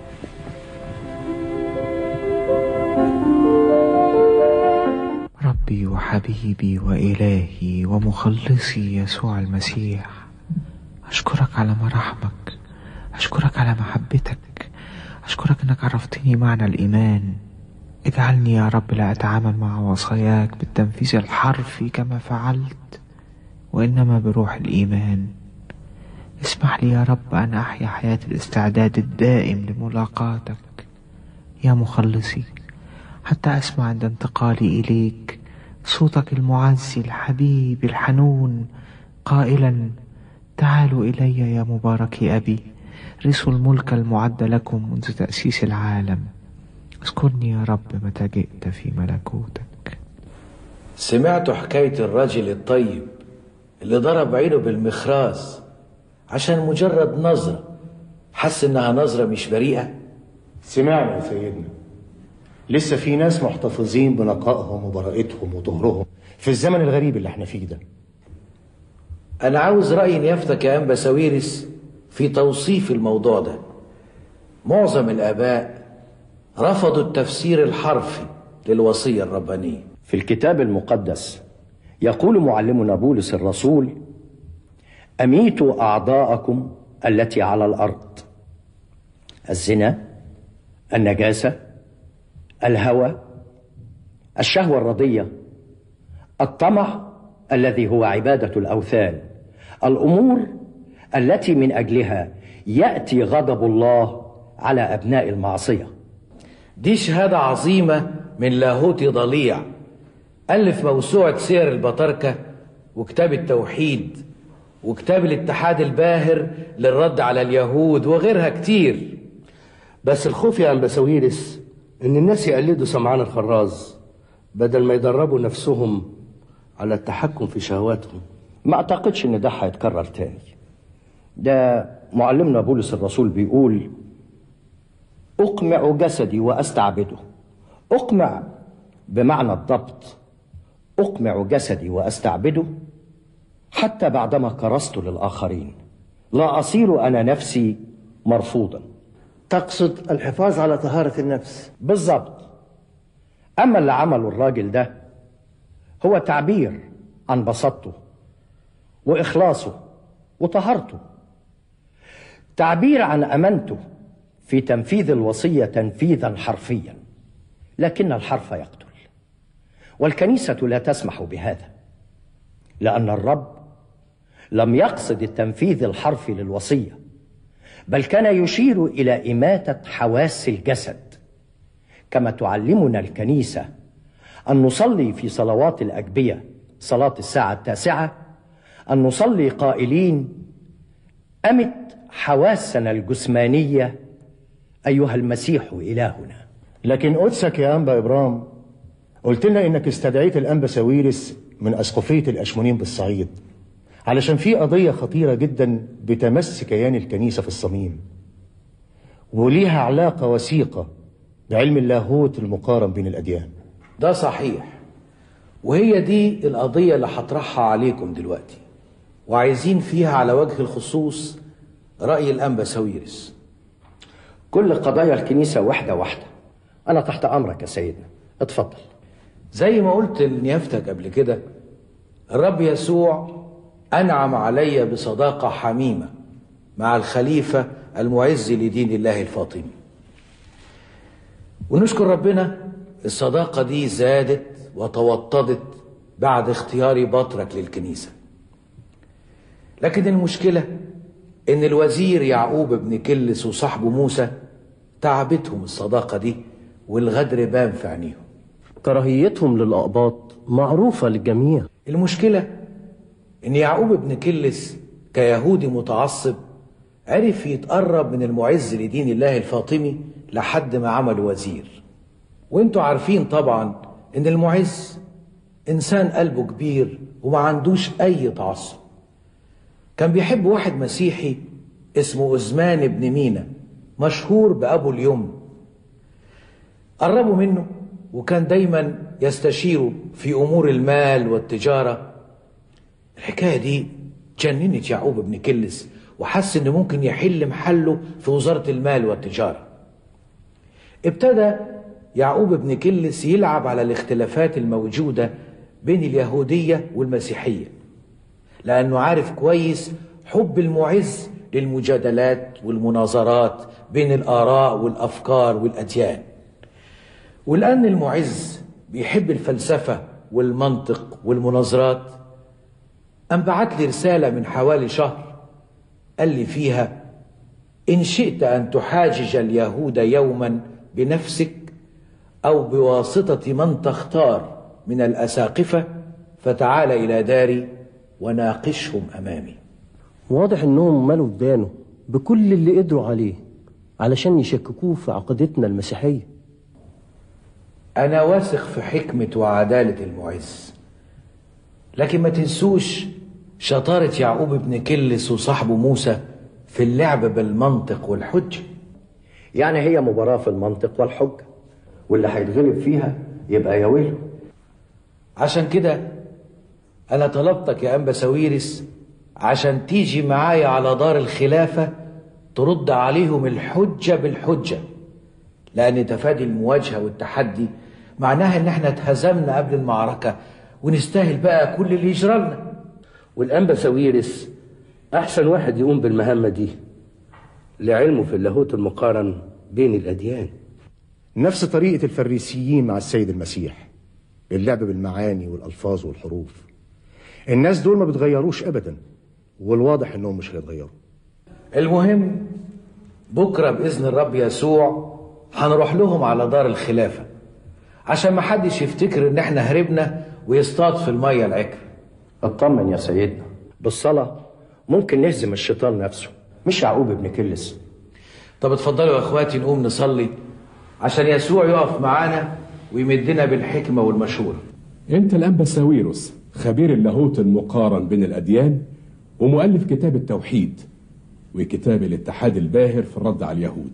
ربي وحبيبي وإلهي ومخلصي يسوع المسيح أشكرك على مراحمك أشكرك على محبتك أشكرك أنك عرفتني معنى الإيمان اجعلني يا رب لا أتعامل مع وصاياك بالتنفيذ الحرفي كما فعلت وإنما بروح الإيمان اسمح لي يا رب أن أحيا حياة الاستعداد الدائم لملاقاتك يا مخلصي حتى أسمع عند انتقالي إليك صوتك المعزي الحبيب الحنون قائلا تعالوا إلي يا مبارك أبي رثوا الملك المعد لكم منذ تأسيس العالم اذكرني يا رب متى جئت في ملكوتك سمعت حكاية الراجل الطيب اللي ضرب عينه بالمخراز عشان مجرد نظرة حس انها نظرة مش بريئة سمعنا يا سيدنا لسه في ناس محتفظين بنقائهم وبراءتهم وطهرهم في الزمن الغريب اللي احنا فيه ده انا عاوز رأي نيافتك يا انبا ساويرس في توصيف الموضوع ده معظم الاباء رفضوا التفسير الحرفي للوصية الربانية في الكتاب المقدس يقول معلمنا بولس الرسول اميتوا اعضاءكم التي على الارض الزنا النجاسه الهوى الشهوه الرضيه الطمع الذي هو عباده الاوثان الامور التي من اجلها ياتي غضب الله على ابناء المعصيه دي شهادة عظيمة من لاهوت ضليع ألف موسوعة سير البطاركة وكتاب التوحيد وكتاب الاتحاد الباهر للرد على اليهود وغيرها كتير بس الخوف يا أنبساويرس إن الناس يقلدوا سمعان الخراز بدل ما يدربوا نفسهم على التحكم في شهواتهم ما اعتقدش ان ده هيتكرر تاني ده معلمنا بولس الرسول بيقول اقمع جسدي واستعبده اقمع بمعنى الضبط اقمع جسدي واستعبده حتى بعدما كرست للاخرين لا اصير انا نفسي مرفوضا تقصد الحفاظ على طهارة النفس بالظبط اما اللي عمله الراجل ده هو تعبير عن بساطته واخلاصه وطهارته تعبير عن امانته في تنفيذ الوصيه تنفيذا حرفيا لكن الحرف يقتل والكنيسه لا تسمح بهذا لان الرب لم يقصد التنفيذ الحرفي للوصيه بل كان يشير الى اماته حواس الجسد كما تعلمنا الكنيسه ان نصلي في صلوات الاجبيه صلاه الساعه التاسعه ان نصلي قائلين امت حواسنا الجسمانيه ايها المسيح الهنا لكن قدسك يا أنبا إبرام قلت لنا إنك استدعيت الأنبا ساويرس من أسقفية الأشمونين بالصعيد علشان في قضية خطيرة جدا بتمس كيان الكنيسة في الصميم وليها علاقة وثيقة بعلم اللاهوت المقارن بين الأديان ده صحيح وهي دي القضية اللي هطرحها عليكم دلوقتي وعايزين فيها على وجه الخصوص رأي الأنبا ساويرس كل قضايا الكنيسه واحده واحده انا تحت امرك يا سيدنا اتفضل زي ما قلت لنيافتك قبل كده الرب يسوع أنعم علي بصداقة حميمة مع الخليفة المعز لدين الله الفاطمي ونشكر ربنا الصداقة دي زادت وتوطدت بعد اختياري بطرك للكنيسة لكن المشكلة إن الوزير يعقوب بن كلس وصاحبه موسى تعبتهم الصداقة دي والغدر بان في عينيهم كراهيتهم للأقباط معروفة للجميع المشكلة إن يعقوب بن كلس كيهودي متعصب عرف يتقرب من المعز لدين الله الفاطمي لحد ما عمل وزير وانتوا عارفين طبعا ان المعز انسان قلبه كبير وما عندوش اي تعصب كان بيحب واحد مسيحي اسمه أزمان بن مينا مشهور بأبو اليمن قربوا منه وكان دايما يستشيره في أمور المال والتجارة الحكاية دي جننت يعقوب بن كلس وحس إنه ممكن يحل محله في وزارة المال والتجارة ابتدى يعقوب بن كلس يلعب على الاختلافات الموجودة بين اليهودية والمسيحية لأنه عارف كويس حب المعز للمجادلات والمناظرات بين الآراء والأفكار والأديان ولأن المعز بيحب الفلسفة والمنطق والمناظرات أم بعت لي رسالة من حوالي شهر قال لي فيها إن شئت أن تحاجج اليهود يوما بنفسك أو بواسطة من تختار من الأساقفة فتعال إلى داري وناقشهم أمامي واضح انهم مالوا ودانه بكل اللي قدروا عليه علشان يشككوه في عقيدتنا المسيحية أنا واثق في حكمة وعدالة المعز لكن ما تنسوش شطارة يعقوب بن كلس وصاحبه موسى في اللعب بالمنطق والحجة يعني هي مباراة في المنطق والحجة واللي هيتغلب فيها يبقى يا ويله عشان كده أنا طلبتك يا أنبا ساويرس عشان تيجي معايا على دار الخلافة ترد عليهم الحجة بالحجة لأن تفادي المواجهة والتحدي معناها إن احنا اتهزمنا قبل المعركة ونستاهل بقى كل اللي يجرى لنا والأنبا ساويرس أحسن واحد يقوم بالمهمة دي لعلمه في اللاهوت المقارن بين الأديان نفس طريقة الفريسيين مع السيد المسيح اللعب بالمعاني والألفاظ والحروف الناس دول ما بتغيروش أبدا والواضح إنهم مش هيتغيروا المهم بكرة بإذن الرب يسوع هنروح لهم على دار الخلافة عشان ما حدش يفتكر إن احنا هربنا ويصطاد في المية العكر اطمن يا سيدنا بالصلاة ممكن نهزم الشيطان نفسه مش يعقوب ابن كلس طب اتفضلوا يا اخواتي نقوم نصلي عشان يسوع يقف معانا ويمدنا بالحكمة والمشورة انت الانبا ساويروس خبير اللاهوت المقارن بين الاديان ومؤلف كتاب التوحيد وكتاب الاتحاد الباهر في الرد على اليهود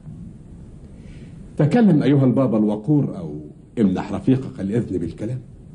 تكلم ايها البابا الوقور او امنح رفيقك الاذن بالكلام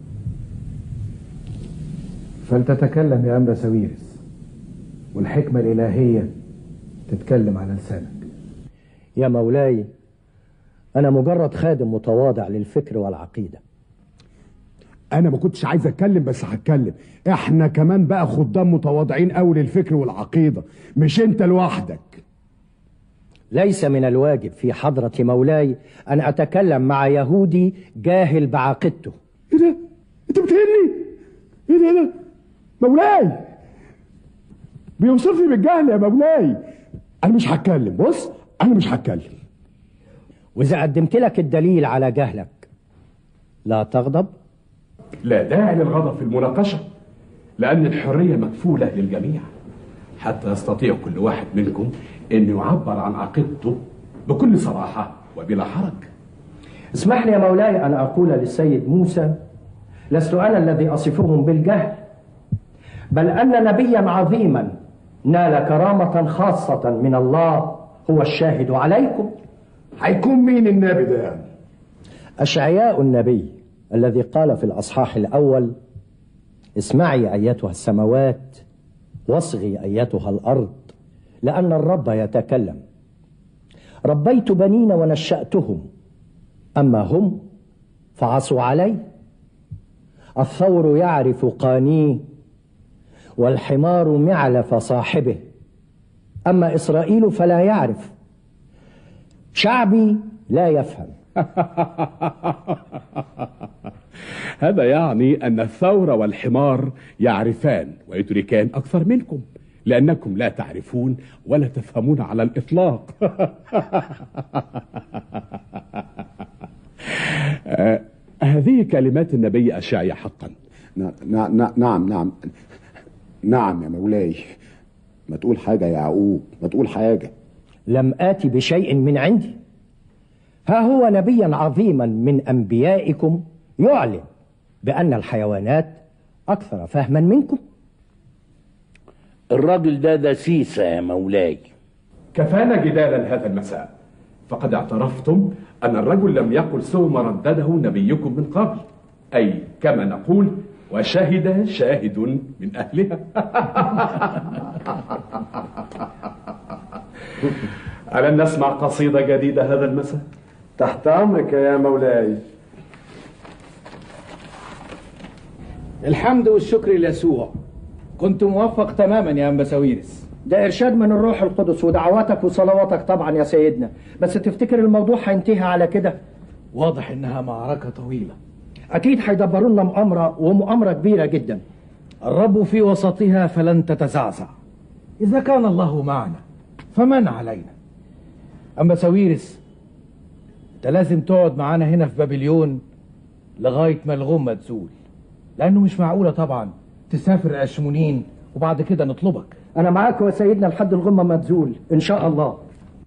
فلتتكلم يا أنبا ساويرس والحكمة الإلهية تتكلم على لسانك يا مولاي أنا مجرد خادم متواضع للفكر والعقيدة انا ما كنتش عايز اتكلم بس هتكلم احنا كمان بقى خدام متواضعين قوي للفكر والعقيده مش انت لوحدك ليس من الواجب في حضرة مولاي أن أتكلم مع يهودي جاهل بعقيدته ايه ده انت بتهني ايه ده ده مولاي بيوصفني بالجهل يا مولاي انا مش هتكلم بص انا مش هتكلم وإذا قدمت لك الدليل على جهلك لا تغضب لا داعي للغضب في المناقشة لأن الحرية مكفولة للجميع حتى يستطيع كل واحد منكم أن يعبر عن عقيدته بكل صراحة وبلا حرج اسمح لي يا مولاي أن أقول للسيد موسى لست أنا الذي أصفهم بالجهل بل أن نبيا عظيما نال كرامة خاصة من الله هو الشاهد عليكم هيكون مين النبي ده يعني أشعياء النبي الذي قال في الأصحاح الأول اسمعي أيتها السماوات واصغي أيتها الأرض لأن الرب يتكلم ربيت بنين ونشأتهم أما هم فعصوا علي الثور يعرف قانيه والحمار معلف صاحبه أما إسرائيل فلا يعرف شعبي لا يفهم هذا يعني أن الثور والحمار يعرفان ويدركان أكثر منكم لأنكم لا تعرفون ولا تفهمون على الإطلاق آه، هذه كلمات النبي أشعيا حقا نعم نعم نعم نعم نعم يا مولاي ما تقول حاجة يا يعقوب ما تقول حاجة لم آت بشيء من عندي ها هو نبيا عظيما من أنبيائكم يعلن بأن الحيوانات أكثر فهما منكم الراجل ده دسيسة يا مولاي كفانا جدالا هذا المساء فقد اعترفتم أن الرجل لم يقل سوى ما ردده نبيكم من قبل أي كما نقول وشهد شاهد من أهلها ألن نسمع قصيدة جديدة هذا المساء؟ تحت أمرك يا مولاي الحمد والشكر ليسوع كنت موفق تماما يا أنبا ساويرس ده إرشاد من الروح القدس ودعواتك وصلواتك طبعا يا سيدنا بس تفتكر الموضوع هينتهي على كده واضح إنها معركة طويلة أكيد هيدبروا لنا مؤامرة ومؤامرة كبيرة جدا الرب في وسطها فلن تتزعزع إذا كان الله معنا فمن علينا أما ساويرس أنت لازم تقعد معانا هنا في بابليون لغاية ما الغمة تزول لأنه مش معقولة طبعا تسافر أشمونين وبعد كده نطلبك أنا معاك يا سيدنا لحد الغمة ما تزول إن شاء الله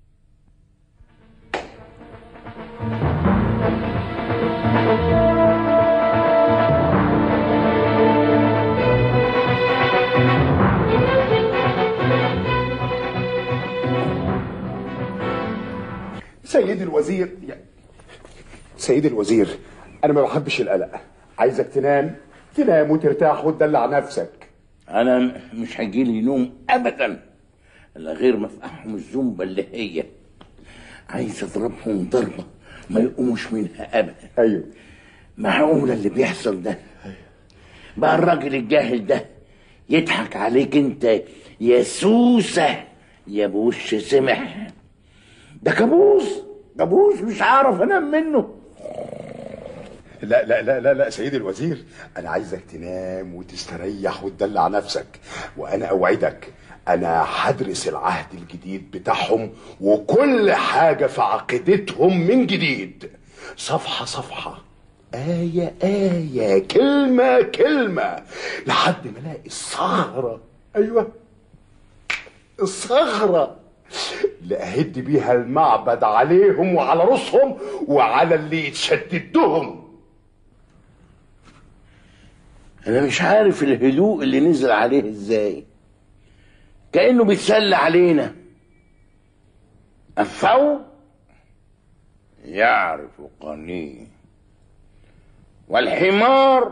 سيدي الوزير سيدي الوزير انا ما بحبش القلق عايزك تنام تنام وترتاح وتدلع نفسك انا مش هيجيلي نوم ابدا الا غير ما افقعهم الزومبا اللي هي عايز اضربهم ضربه ما يقوموش منها ابدا ايوه معقوله اللي بيحصل ده بقى الراجل الجاهل ده يضحك عليك انت يا سوسه يا بوش سمح ده كابوس كابوس مش عارف انام منه لا لا لا لا لا سيدي الوزير انا عايزك تنام وتستريح وتدلع نفسك وانا اوعدك انا هدرس العهد الجديد بتاعهم وكل حاجه في عقيدتهم من جديد صفحه صفحه آية آية كلمة كلمة لحد ما الاقي الثغرة أيوة الثغرة اللي أهد بيها المعبد عليهم وعلى رؤوسهم وعلى اللي يتشددهم انا مش عارف الهدوء اللي نزل عليه ازاي كانه بيتسلى علينا الثوب يعرف قنيه والحمار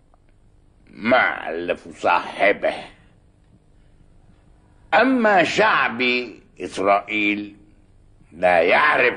معلف صاحبه اما شعب اسرائيل لا يعرف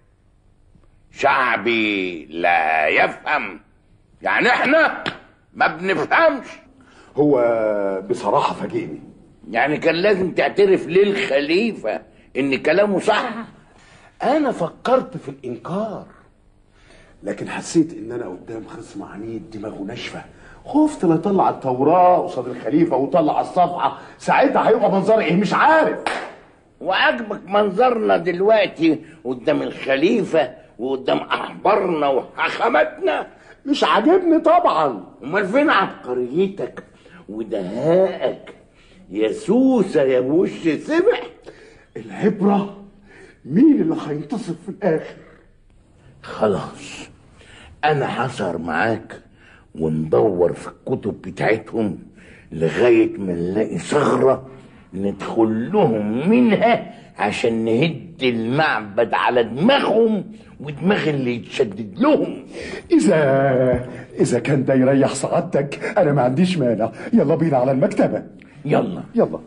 شعبي لا يفهم يعني احنا ما بنفهمش هو بصراحة فاجئني يعني كان لازم تعترف للخليفة ان كلامه صح أنا فكرت في الإنكار لكن حسيت إن أنا قدام خصم عنيد دماغه ناشفة خفت لا يطلع التوراة قصاد الخليفة ويطلع الصفحة ساعتها هيبقى منظري إيه مش عارف وعجبك منظرنا دلوقتي قدام الخليفة وقدام أحبارنا وحخامتنا مش عاجبني طبعا امال فين عبقريتك ودهائك يا سوسة يا وش سمح العبرة مين اللي هينتصر في الآخر خلاص أنا حصر معاك وندور في الكتب بتاعتهم لغاية ما نلاقي ثغرة ندخل لهم منها عشان نهد المعبد على دماغهم ودماغ اللي يتشدد لهم إذا إذا كان ده يريح سعادتك أنا ما عنديش مانع يلا بينا على المكتبة يلا يلا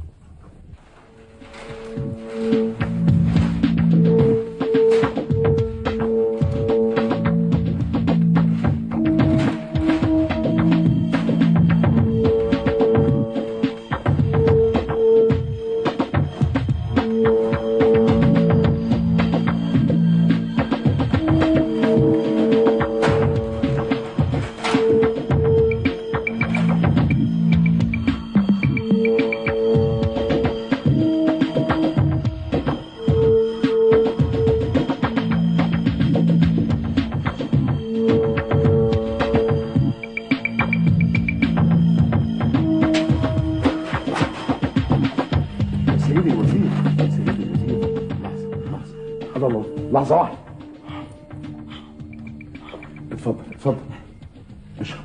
سيدي الوزير سيدي الوزير لحظة لحظة الله لحظة واحدة اتفضل اتفضل اشرب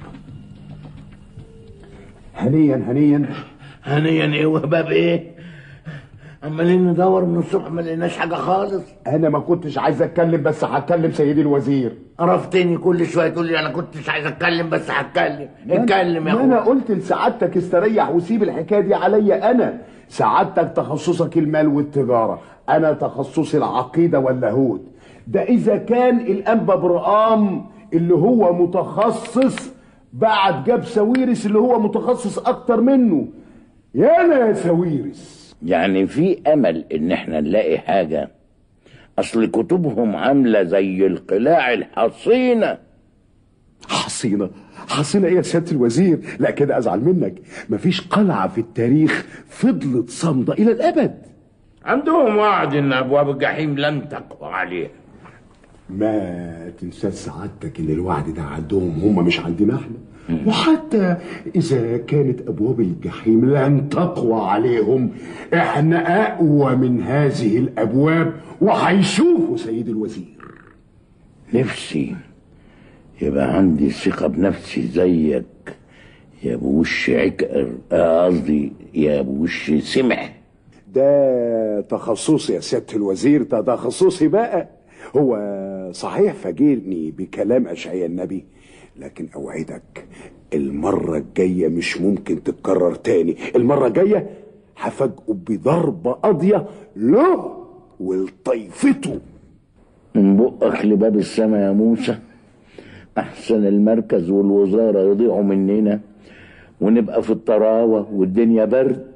هنيا هنيا هنيا ايه وهباب ايه عمالين ندور من الصبح ما لقيناش حاجة خالص انا ما كنتش عايز اتكلم بس هتكلم سيدي الوزير عرفتني كل شوية تقول لي انا كنتش عايز اتكلم بس هتكلم اتكلم يا ما انا اخويا قلت لسعادتك استريح وسيب الحكايه دي عليا انا سعادتك تخصصك المال والتجاره انا تخصصي العقيده واللاهوت ده اذا كان الانبا برقام اللي هو متخصص بعد جاب ساويرس اللي هو متخصص اكتر منه يانا يا ساويرس يعني في امل ان احنا نلاقي حاجة اصل كتبهم عاملة زي القلاع الحصينة حصينة حصينة ايه يا سيادة الوزير لا كده ازعل منك مفيش قلعة في التاريخ فضلت صامدة الى الابد عندهم وعد ان ابواب الجحيم لن تقوى عليها ما تنساش سعادتك ان الوعد ده عندهم هم مش عندنا احنا وحتى اذا كانت ابواب الجحيم لن تقوى عليهم احنا اقوى من هذه الابواب وهيشوفوا سيد الوزير نفسي يبقى عندي ثقة بنفسي زيك يا ابو وش عكر آه، قصدي يا ابو وش سمح ده تخصصي يا سيادة الوزير ده تخصصي بقى هو صحيح فاجئني بكلام أشعياء النبي لكن أوعدك المرة الجاية مش ممكن تتكرر تاني المرة الجاية هفاجئه بضربة قاضية له ولطيفته من بقك لباب السما يا موسى احسن المركز والوزارة يضيعوا مننا ونبقى في الطراوة والدنيا برد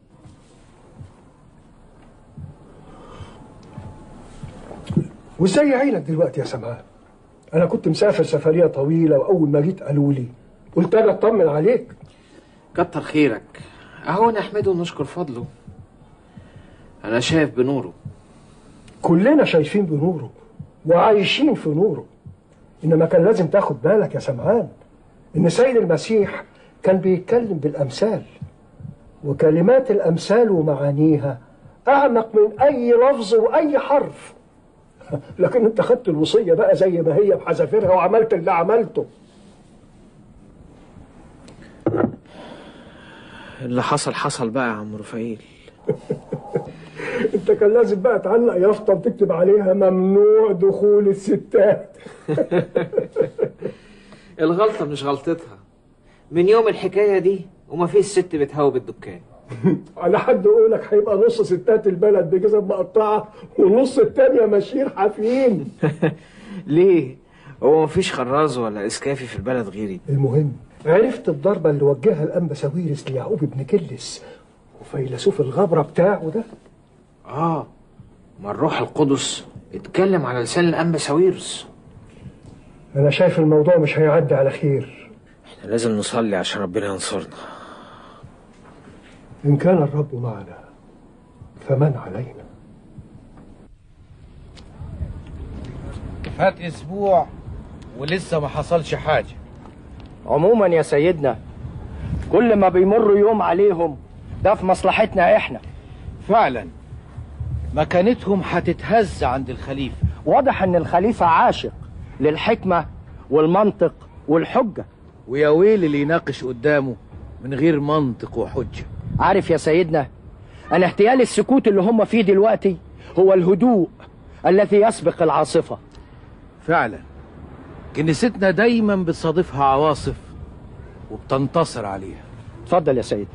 وازاي عينك دلوقتي يا سمعان انا كنت مسافر سفريه طويله واول ما جيت قالوا لي قلت انا اطمن عليك كتر خيرك اهو نحمده ونشكر فضله انا شايف بنوره كلنا شايفين بنوره وعايشين في نوره إنما كان لازم تاخد بالك يا سمعان إن سيد المسيح كان بيتكلم بالأمثال وكلمات الأمثال ومعانيها أعمق من أي لفظ وأي حرف لكن أنت خدت الوصية بقى زي ما هي بحذافيرها وعملت اللي عملته اللي حصل حصل بقى يا عم رفايل أنت كان لازم بقى تعلق يافطة وتكتب عليها ممنوع دخول الستات الغلطة مش غلطتها من يوم الحكاية دي وما فيش ست بتهوب الدكان على حد يقولك هيبقى نص ستات البلد بجزم مقطعة والنص التانية ماشيين حافيين ليه؟ هو مفيش خراز ولا اسكافي في البلد غيري المهم عرفت الضربة اللي وجهها الأنبا ساويرس ليعقوب بن كلس وفيلسوف الغبرة بتاعه ده اه ما الروح القدس اتكلم على لسان الانبا ساويرس أنا شايف الموضوع مش هيعدي على خير احنا لازم نصلي عشان ربنا ينصرنا إن كان الرب معنا فمن علينا فات اسبوع ولسه ما حصلش حاجه عموما يا سيدنا كل ما بيمر يوم عليهم ده في مصلحتنا احنا فعلا مكانتهم هتتهز عند الخليفه واضح ان الخليفة عاشق للحكمة والمنطق والحجة ويا ويل اللي يناقش قدامه من غير منطق وحجه عارف يا سيدنا انا احتيال السكوت اللي هم فيه دلوقتي هو الهدوء الذي يسبق العاصفة فعلا كنيستنا دايما بتصادفها عواصف وبتنتصر عليها اتفضل يا سيدي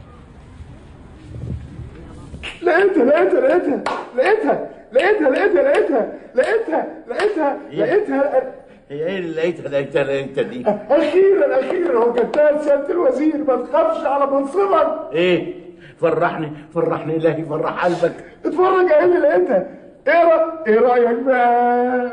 لقيتها لقيتها لقيتها لقيتها لقيتها لقيتها لقيتها لقيتها لقيتها لقيتها هي ايه اللي لقيتها لقيتها لقيتها دي؟ اخيرا اخيرا هو كتاب سياده الوزير ما تخافش على منصبك ايه؟ فرحني فرحني الهي فرح قلبك اتفرج ايه اللي لقيتها ايه رأ- ايه رايك بقى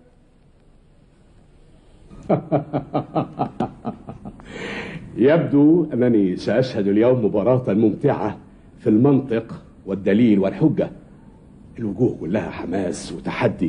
يبدو أنني سأشهد اليوم مباراة ممتعة في المنطق والدليل والحجة الوجوه كلها حماس وتحدي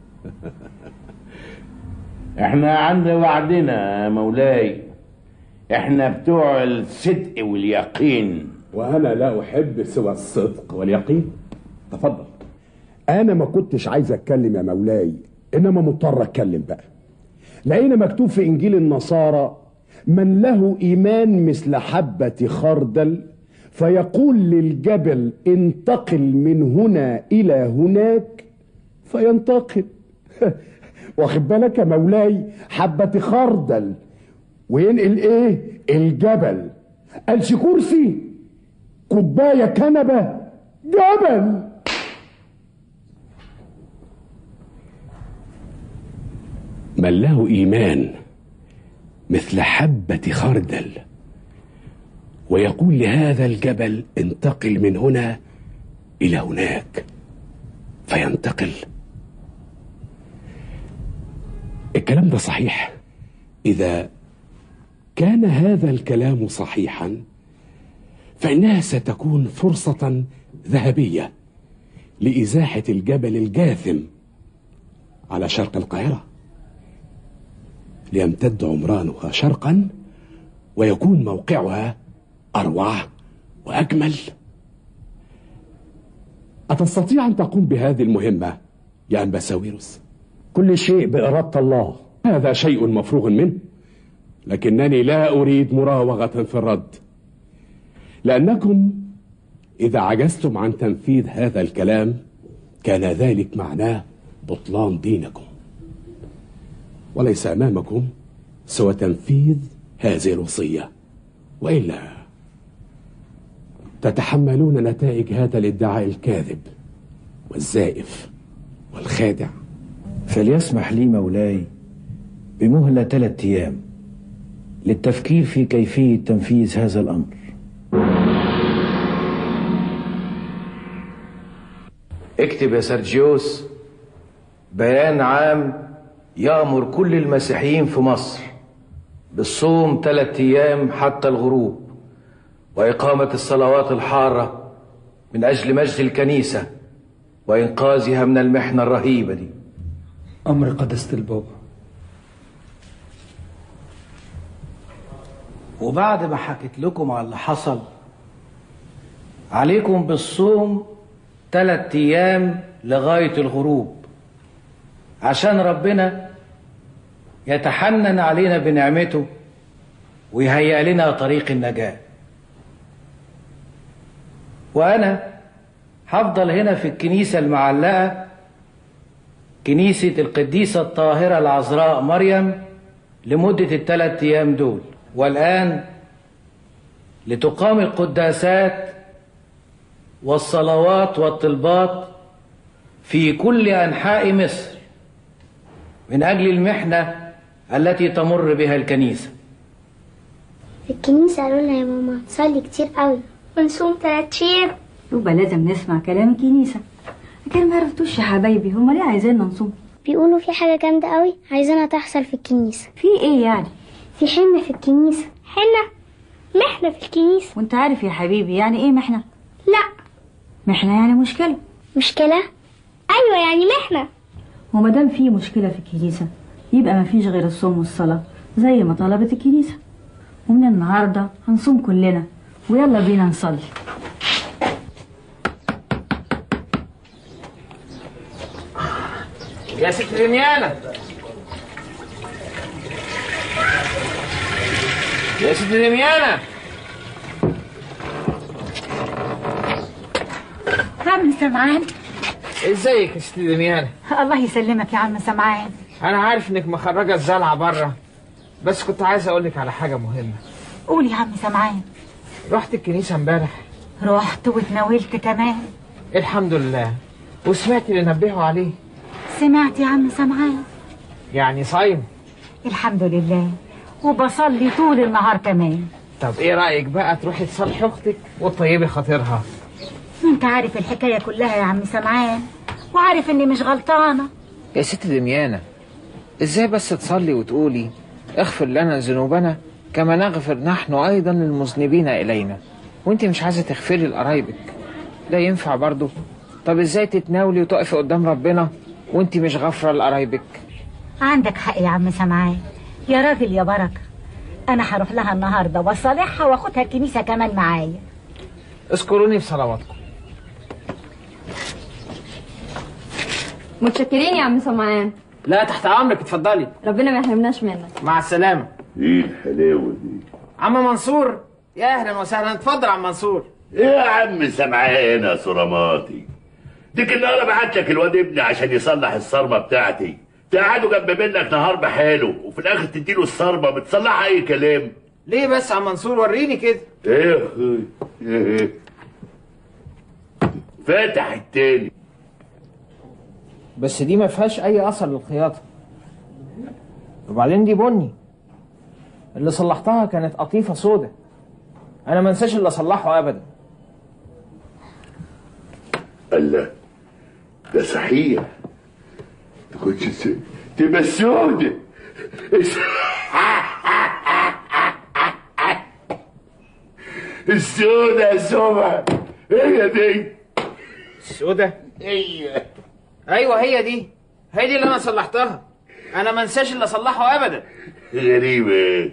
احنا عند وعدنا يا مولاي احنا بتوع الصدق واليقين وأنا لا أحب سوى الصدق واليقين تفضل انا ما كنتش عايز اتكلم يا مولاي انما مضطر اتكلم بقى لقينا مكتوب في انجيل النصارى من له ايمان مثل حبه خردل فيقول للجبل انتقل من هنا الى هناك فينتقل واخد بالك يا مولاي حبه خردل وينقل ايه الجبل قالش كرسي كوبايه كنبه جبل من له إيمان مثل حبة خردل ويقول لهذا الجبل انتقل من هنا إلى هناك فينتقل الكلام ده صحيح إذا كان هذا الكلام صحيحا فإنها ستكون فرصة ذهبية لإزاحة الجبل الجاثم على شرق القاهرة ليمتد عمرانها شرقا ويكون موقعها أروع وأجمل أتستطيع أن تقوم بهذه المهمة يا أنبا ساويروس؟ كل شيء بإرادة الله هذا شيء مفروغ منه لكنني لا أريد مراوغة في الرد لأنكم إذا عجزتم عن تنفيذ هذا الكلام كان ذلك معناه بطلان دينكم وليس أمامكم سوى تنفيذ هذه الوصية وإلا تتحملون نتائج هذا الادعاء الكاذب والزائف والخادع فليسمح لي مولاي بمهلة ثلاثة أيام للتفكير في كيفية تنفيذ هذا الأمر اكتب يا سيرجيوس بيان عام يأمر كل المسيحيين في مصر بالصوم ثلاثة أيام حتى الغروب وإقامة الصلوات الحارة من أجل مجد الكنيسة وإنقاذها من المحنة الرهيبة دي أمر قداسة البابا وبعد ما حكيت لكم على اللي حصل عليكم بالصوم ثلاث ايام لغايه الغروب عشان ربنا يتحنن علينا بنعمته ويهيئ لنا طريق النجاه وانا هفضل هنا في الكنيسه المعلقه كنيسه القديسه الطاهره العذراء مريم لمده الثلاث ايام دول والان لتقام القداسات والصلوات والطلبات في كل انحاء مصر من اجل المحنه التي تمر بها الكنيسه في الكنيسة قالوا لنا يا ماما نصلي كتير قوي ونصوم تلات ايام يبقى لازم نسمع كلام الكنيسة لكن ما عرفتوش يا حبايبي هما ليه عايزيننا نصوم بيقولوا في حاجة جامدة قوي عايزينها تحصل في الكنيسة في ايه يعني في حنة في الكنيسة حنة محنة في الكنيسة وانت عارف يا حبيبي يعني ايه محنة لا محنة يعني مشكلة مشكلة أيوة يعني محنة وما دام في مشكلة في الكنيسة يبقى ما فيش غير الصوم والصلاة زي ما طلبت الكنيسة ومن النهاردة هنصوم كلنا ويلا بينا نصلي يا ست دميانة يا ست دميانة عم سمعان ازيك يا ست دميانة الله يسلمك يا عم سمعان انا عارف انك مخرجة الزلعة بره بس كنت عايز اقولك على حاجة مهمة قول يا عم سمعان رحت الكنيسة امبارح رحت واتناولت كمان الحمد لله وسمعت اللي نبهوا عليه سمعت يا عم سمعان يعني صايم الحمد لله وبصلي طول النهار كمان طب ايه رأيك بقى تروحي تصالحي اختك وتطيبي خاطرها انت عارف الحكاية كلها يا عم سمعان وعارف اني مش غلطانة يا ست دميانة ازاي بس تصلي وتقولي اغفر لنا ذنوبنا كما نغفر نحن ايضا للمذنبين الينا وانت مش عايزه تغفري لقرايبك ده ينفع برضه طب ازاي تتناولي وتقفي قدام ربنا وانت مش غافره لقرايبك عندك حق يا عم سمعان يا راجل يا بركة انا هروح لها النهاردة واصالحها واخدها الكنيسة كمان معايا اذكروني في صلواتكم متشكرين يا عم سمعان لا تحت امرك اتفضلي ربنا ما يحرمناش منك مع السلامة ايه الحلاوه دي عم منصور يا اهلا وسهلا اتفضل عم منصور ايه يا عم سمعان يا صراماتي ديك النهارده بعت لك الواد ابني عشان يصلح الصرمه بتاعتي تقعدوا جنب منك نهار بحاله وفي الاخر تديله الصرمه بتصلحها اي كلام ليه بس يا عم منصور وريني كده ايه يا اخوي ايه فاتح التاني بس دي ما فيهاش اي اثر للخياطه وبعدين دي بني اللي صلحتها كانت قطيفه سودة انا ما انساش اللي اصلحه ابدا الله ده صحيح تكونش س... تبقى سودة السودة يا سمع هي دي السودة ايوه ايوه هي دي هي دي اللي انا صلحتها انا ما انساش اللي اصلحه ابدا غريبة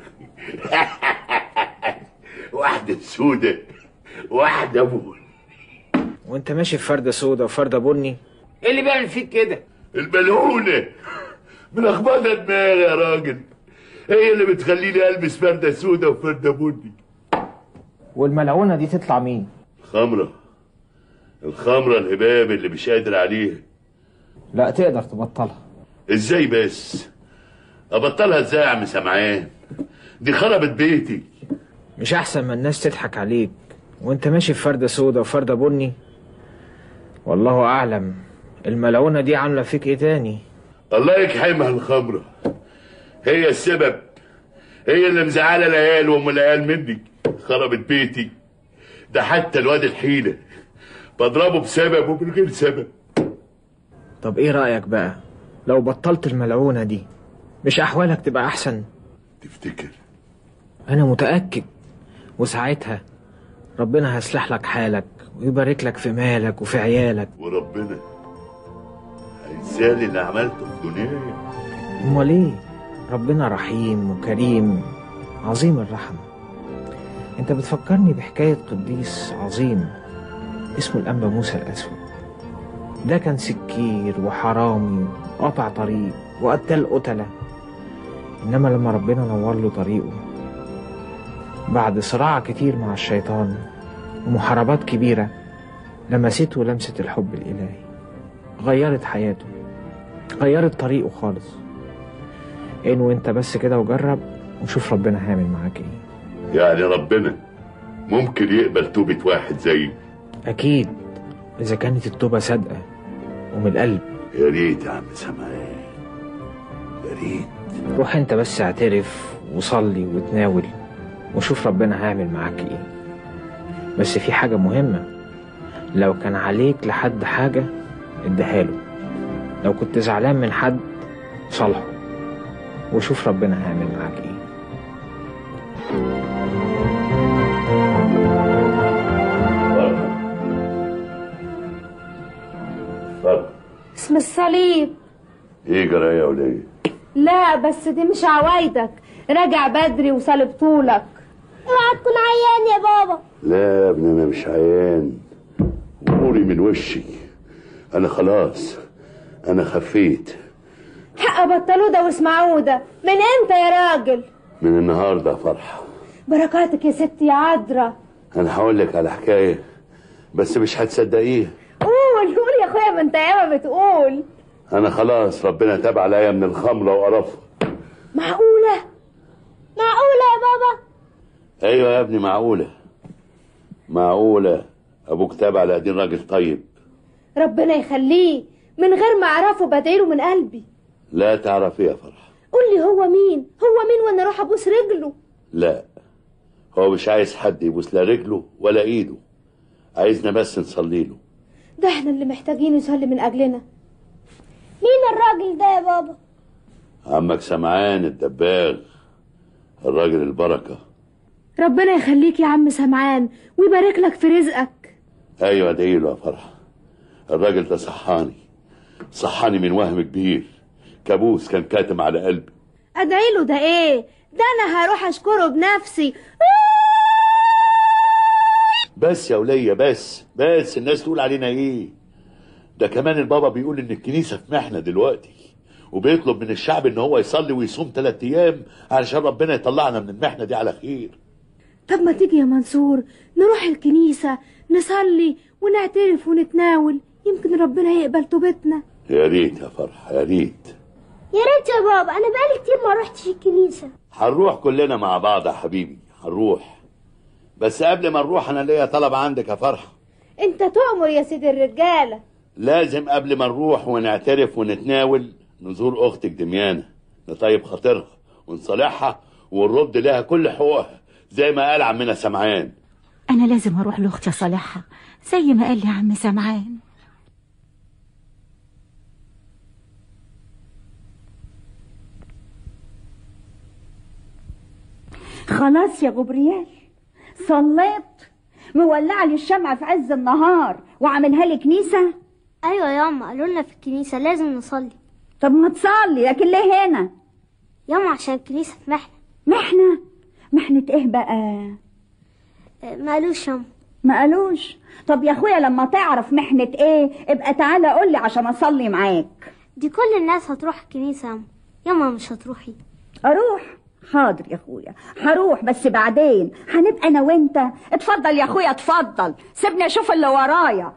واحدة سودة واحدة بني وانت ماشي في فردة سودة وفردة بني ايه اللي بيعمل فيك كده الملعونة ملخبطة دماغي يا راجل هي اللي بتخليني البس فردة سودة وفردة بني والملعونة دي تطلع مين خمرة الخمرة الهباب اللي مش قادر عليها لا تقدر تبطلها ازاي بس ابطلها ازاي يا عم سمعان دي خربت بيتي مش احسن ما الناس تضحك عليك وانت ماشي في فردة سودة وفردة بني والله اعلم الملعونة دي عاملة فيك ايه تاني الله يكحمها الخمرة هي السبب هي اللي مزعلة العيال وام العيال مني خربت بيتي ده حتى الواد الحيلة بضربه بسبب ومن غير سبب طب ايه رأيك بقى لو بطلت الملعونة دي مش احوالك تبقى احسن تفتكر انا متأكد وساعتها ربنا هيصلح لك حالك ويبارك لك في مالك وفي عيالك وربنا هينسالي اللي عملته في دنياي امال ايه ربنا رحيم وكريم عظيم الرحمة انت بتفكرني بحكاية قديس عظيم اسمه الأنبا موسى الأسود ده كان سكير وحرامي وقطع طريق وقتل قتلة إنما لما ربنا نور له طريقه بعد صراع كتير مع الشيطان ومحاربات كبيرة لمسته لمسة الحب الإلهي غيرت حياته غيرت طريقه خالص إنه أنت بس كده وجرب وشوف ربنا هيعمل معاك إيه يعني ربنا ممكن يقبل توبة واحد زيي أكيد إذا كانت التوبة صادقة ومن القلب يا ريت يا عم سمعان يا ريت روح أنت بس اعترف وصلي وتناول وشوف ربنا هيعمل معاك إيه بس في حاجة مهمة لو كان عليك لحد حاجة اديها له لو كنت زعلان من حد صالحه وشوف ربنا هيعمل معاك ايه اتفضل اسم الصليب ايه جرايه يا وليه لا بس دي مش عوايدك راجع بدري وصلب طولك اوعى تكون عيان يا بابا لا يا ابني انا مش عيان نوري من وشي انا خلاص انا خفيت حق بطلوده واسمعوده من امتى يا راجل من النهارده يا فرحه بركاتك يا ستي يا عذرا انا هقول لك على حكايه بس مش هتصدقيها قول قول يا اخويا ما انت ياما بتقول انا خلاص ربنا تاب عليا من الخمره وقرفها معقولة معقولة يا بابا ايوه يا ابني معقوله معقوله ابوك تاب على دين راجل طيب ربنا يخليه من غير ما اعرفه بدعيله من قلبي لا تعرفي يا فرحه قول لي هو مين هو مين وانا اروح ابوس رجله لا هو مش عايز حد يبوس لا رجله ولا ايده عايزنا بس نصلي له ده احنا اللي محتاجين يصلي من اجلنا مين الراجل ده يا بابا عمك سمعان الدباغ الراجل البركه ربنا يخليك يا عم سمعان ويبارك لك في رزقك ايوه ادعي له يا فرحه الراجل ده صحاني صحاني من وهم كبير كابوس كان كاتم على قلبي ادعي له ده ايه ده انا هروح اشكره بنفسي بس يا ولية بس بس الناس تقول علينا ايه ده كمان البابا بيقول ان الكنيسة في محنة دلوقتي وبيطلب من الشعب ان هو يصلي ويصوم ثلاث ايام علشان ربنا يطلعنا من المحنة دي على خير طب ما تيجي يا منصور نروح الكنيسة نصلي ونعترف ونتناول يمكن ربنا يقبل توبتنا يا ريت يا فرحة يا ريت يا ريت يا بابا انا بقالي كتير ما روحتش الكنيسة هنروح كلنا مع بعض يا حبيبي هنروح بس قبل ما نروح انا ليا طلب عندك يا فرحة انت تؤمر يا سيدي الرجالة لازم قبل ما نروح ونعترف ونتناول نزور اختك دميانة نطيب خاطرها ونصالحها ونرد لها كل حقوقها زي ما قال عمنا سمعان أنا لازم أروح لأختي أصالحها زي ما قال لي عم سمعان خلاص يا غبريال صليت مولعة لي الشمعة في عز النهار وعاملها لي كنيسة ايوه ياما قالوا لنا في الكنيسة لازم نصلي طب ما تصلي لكن ليه هنا ياما عشان الكنيسة في محنة محنة محنة ايه بقى ما قالوش ياما ما قالوش طب يا اخويا لما تعرف محنة ايه ابقى تعالى قول لي عشان اصلي معاك دي كل الناس هتروح الكنيسة ياما ياما مش هتروحي اروح حاضر يا اخويا هروح بس بعدين هنبقى انا وانت اتفضل يا اخويا اتفضل سيبني اشوف اللي ورايا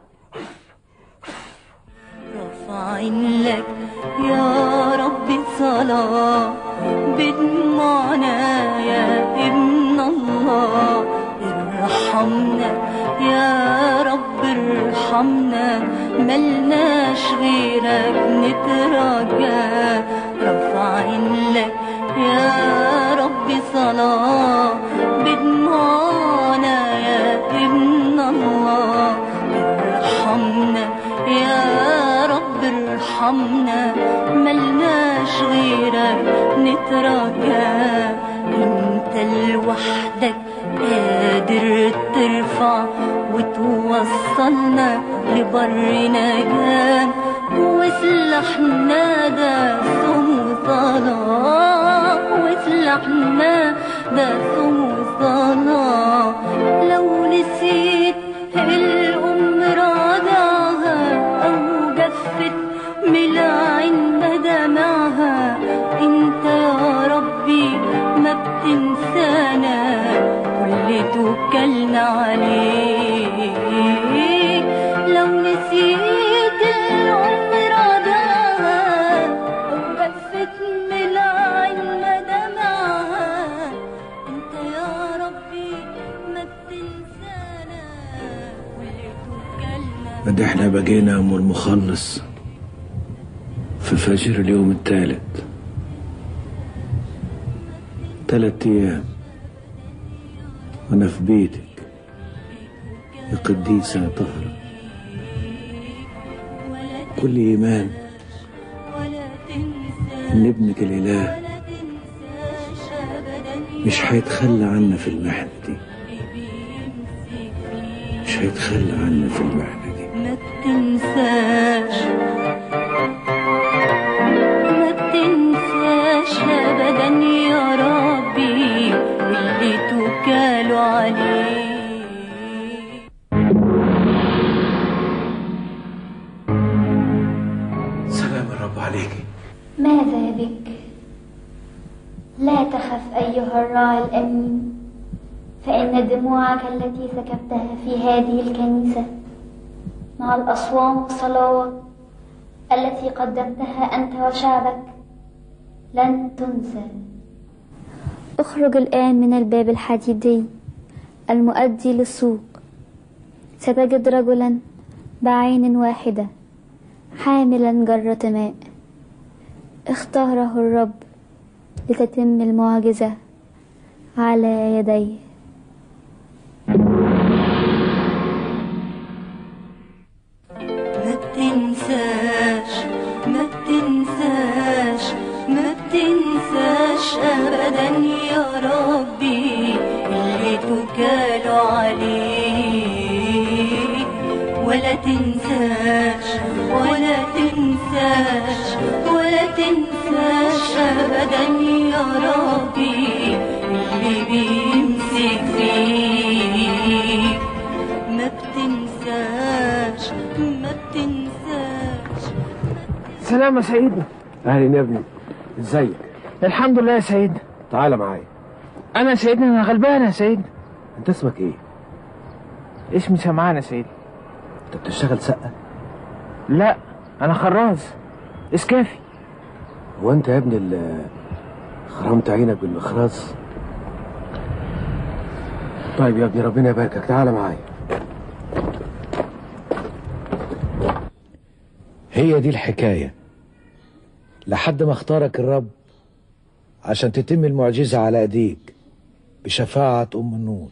رافعين لك يا رب صلاة بدموعنا يا ابن الله ارحمنا يا رب ارحمنا ملناش غيرك نترجى رافعين لك يا رب صلاة بدموعنا يا ابن الله ارحمنا يا رب ارحمنا ملناش غيرك نترجى انت لوحدك قادر ترفع وتوصلنا لبر نجاة وسلاحنا ده سمو صلاة وسلاحنا ده سمو صلاة توكلنا عليه لو نسيت العمر ضاع أو جفت من العين دمعها انت يا ربي ما بتنسانا واللي توكلنا بدي احنا بقينا ام المخلص في فجر اليوم الثالث ثلاث ايام وانا في بيتك يا قديسة يا طهرة كل ايمان ان ابنك الاله مش هيتخلى عنا في المحنة دي مش هيتخلى عنا في المحنة دي ما تنساش ما تنساش ابدا يا ربي اللي توكلوا عليه سلام الرب عليك ماذا بك لا تخف أيها الراعي الأمين فإن دموعك التي سكبتها في هذه الكنيسة مع الأصوام والصلوات التي قدمتها أنت وشعبك لن تنسى اخرج الآن من الباب الحديدي المؤدي للسوق ستجد رجلا بعين واحدة حاملا جرة ماء اختاره الرب لتتم المعجزة على يديه ما تنساش ما تنساش ما تنساش ابدا يا ربي اللي توكلوا عليه ولا تنساش ولا تنساش ولا تنساش ابدا يا ربي اللي بيمسك فيك ما بتنساش ما بتنساش سلام يا سيدنا اهلا يا ابني ازيك الحمد لله يا سيدنا تعالى معايا انا يا سيدنا انا غلبان يا سيدنا انت اسمك ايه اسمي سمعان يا سيدنا انت بتشتغل سقه لا انا خراز اسكافي هو انت يا ابني اللي خرمت عينك بالمخراز طيب يا ابني ربنا يباركك تعالى معايا هي دي الحكاية لحد ما اختارك الرب عشان تتم المعجزة على ايديك بشفاعة ام النور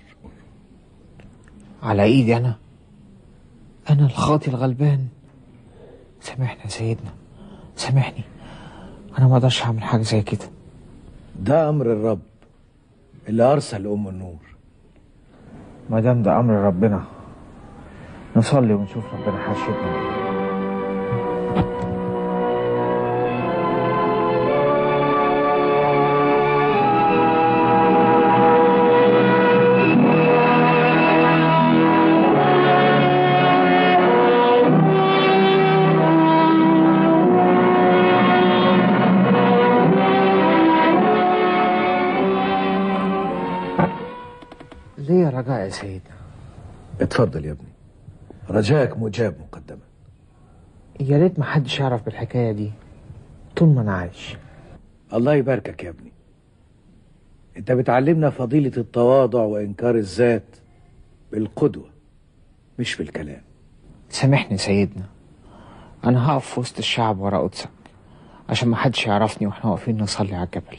على ايدي انا انا الخاطي الغلبان سامحني يا سيدنا سامحني انا ما اقدرش اعمل حاجه زي كده ده امر الرب اللي ارسل ام النور ما دام ده امر ربنا نصلي ونشوف ربنا حاشدنا إيه. ليه رجاء يا سيدنا اتفضل يا ابني رجاك مجاب مقدما يا ريت ما حدش يعرف بالحكايه دي طول ما انا عايش الله يباركك يا ابني انت بتعلمنا فضيلة التواضع وانكار الذات بالقدوة مش بالكلام سامحني سيدنا انا هقف في وسط الشعب ورا قدسك عشان ما حدش يعرفني واحنا واقفين نصلي على الجبل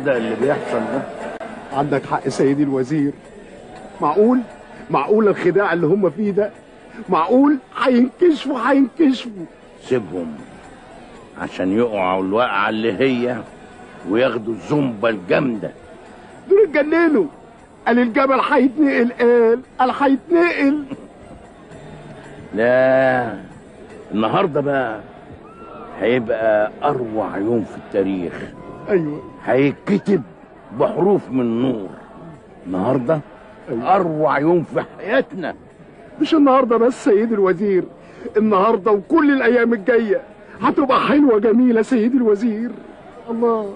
مصدق اللي بيحصل ده عندك حق سيدي الوزير معقول معقول الخداع اللي هم فيه ده معقول هينكشفوا هينكشفوا سيبهم عشان يقعوا الوقعة اللي هي وياخدوا الزنبة الجامدة دول اتجننوا قال الجبل هيتنقل قال قال هيتنقل لا النهاردة بقى هيبقى أروع يوم في التاريخ ايوه هيتكتب بحروف من نور النهاردة أروع يوم في حياتنا مش النهارده بس سيدي الوزير النهارده وكل الايام الجايه هتبقى حلوه جميله سيدي الوزير الله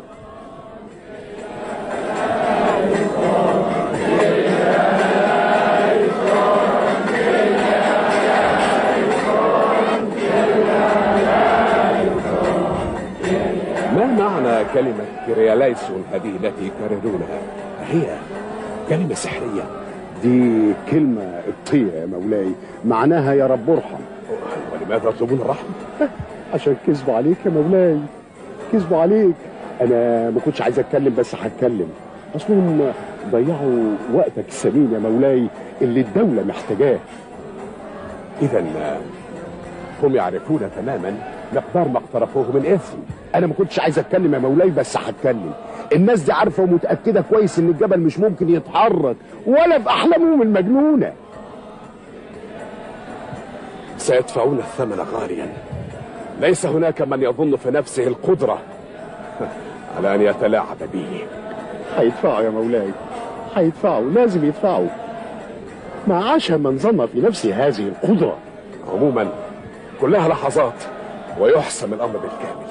ما معنى كلمة كرياليسون هذه التي يكررونها؟ هي كلمة سحرية دي كلمة قبطية يا مولاي معناها يا رب ارحم ولماذا يطلبون الرحمة؟ عشان كذبوا عليك يا مولاي كذبوا عليك انا ما كنتش عايز اتكلم بس هتكلم اصلهم ضيعوا وقتك الثمين يا مولاي اللي الدولة محتاجاه إذا هم يعرفون تماما مقدار ما اقترفوه من إثم انا ما كنتش عايز اتكلم يا مولاي بس هتكلم الناس دي عارفه ومتاكده كويس ان الجبل مش ممكن يتحرك ولا في احلامهم المجنونه سيدفعون الثمن غاليا ليس هناك من يظن في نفسه القدرة على أن يتلاعب به هيدفعوا يا مولاي هيدفعوا لازم يدفعوا ما عاش من ظن في نفسه هذه القدرة عموما كلها لحظات ويحسم الأمر بالكامل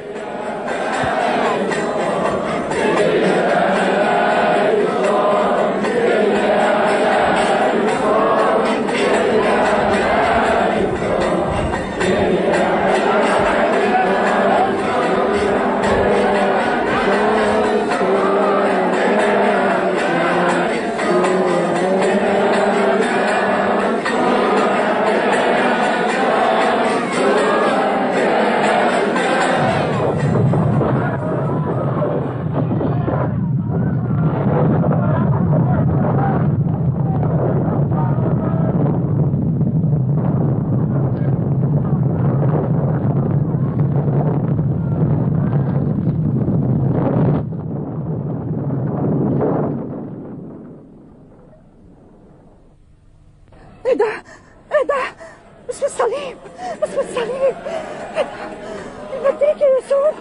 ايه ده ايه ده اسم الصليب اسم الصليب ايه ده يبديك يا يسوع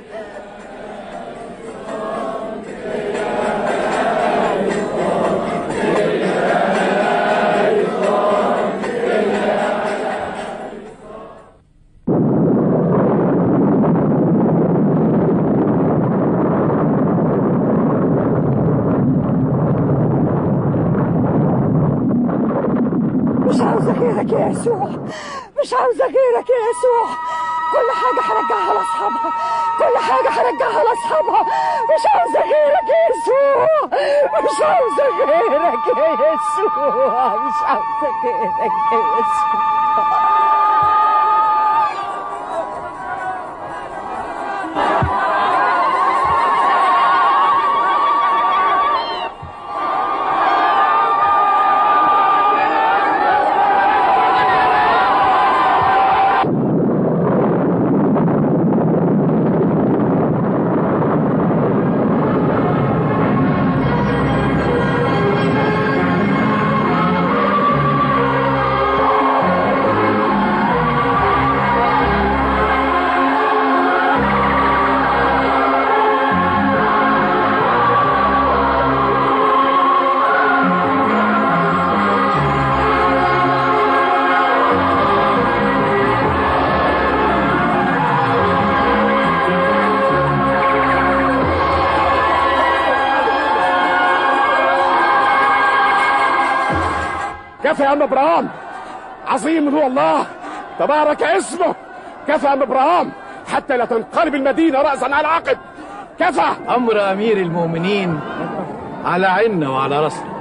مش عاوزة غيرك يا يسوع مش عاوزة غيرك يا يسوع كل حاجة هرجعها لأصحابها كل حاجة هرجعها لأصحابها مش عاوزة غيرك يا يسوع مش عاوزة غيرك يا يسوع مش عاوزة غيرك يا يسوع كفى يا ام ابراهام عظيم هو الله تبارك اسمه كفى يا ام ابراهام حتى لا تنقلب المدينه راسا على عقب كفى امر امير المؤمنين على عيننا وعلى راسنا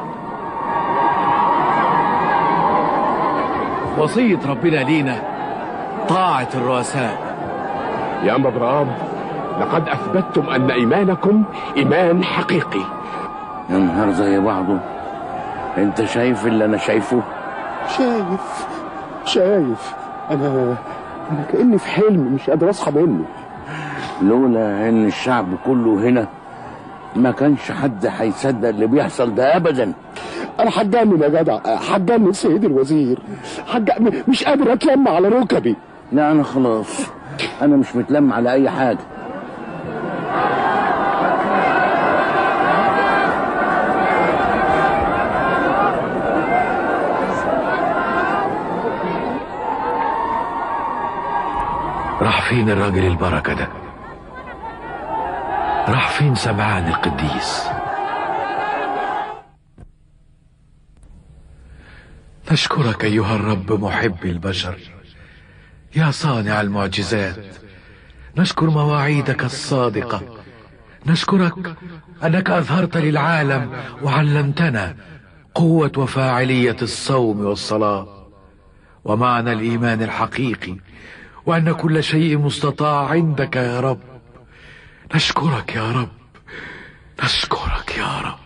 وصيه ربنا لينا طاعه الرؤساء يا ام ابراهام لقد أثبتتم أن إيمانكم إيمان حقيقي يا نهار زي بعضه انت شايف اللي انا شايفه شايف شايف أنا أنا كأني في حلم مش قادر أصحى منه لولا ان الشعب كله هنا ما كانش حد هيصدق اللي بيحصل ده ابدا أنا هتجنن يا جدع هتجنن سيد الوزير هتجنن مش قادر أتلم على ركبي لا انا خلاص انا مش متلم على اي حاجه راح فين الراجل البركة ده راح فين سمعان القديس نشكرك أيها الرب محب البشر يا صانع المعجزات نشكر مواعيدك الصادقة نشكرك أنك أظهرت للعالم وعلمتنا قوة وفاعلية الصوم والصلاة ومعنى الإيمان الحقيقي وأن كل شيء مستطاع عندك يا رب نشكرك يا رب نشكرك يا رب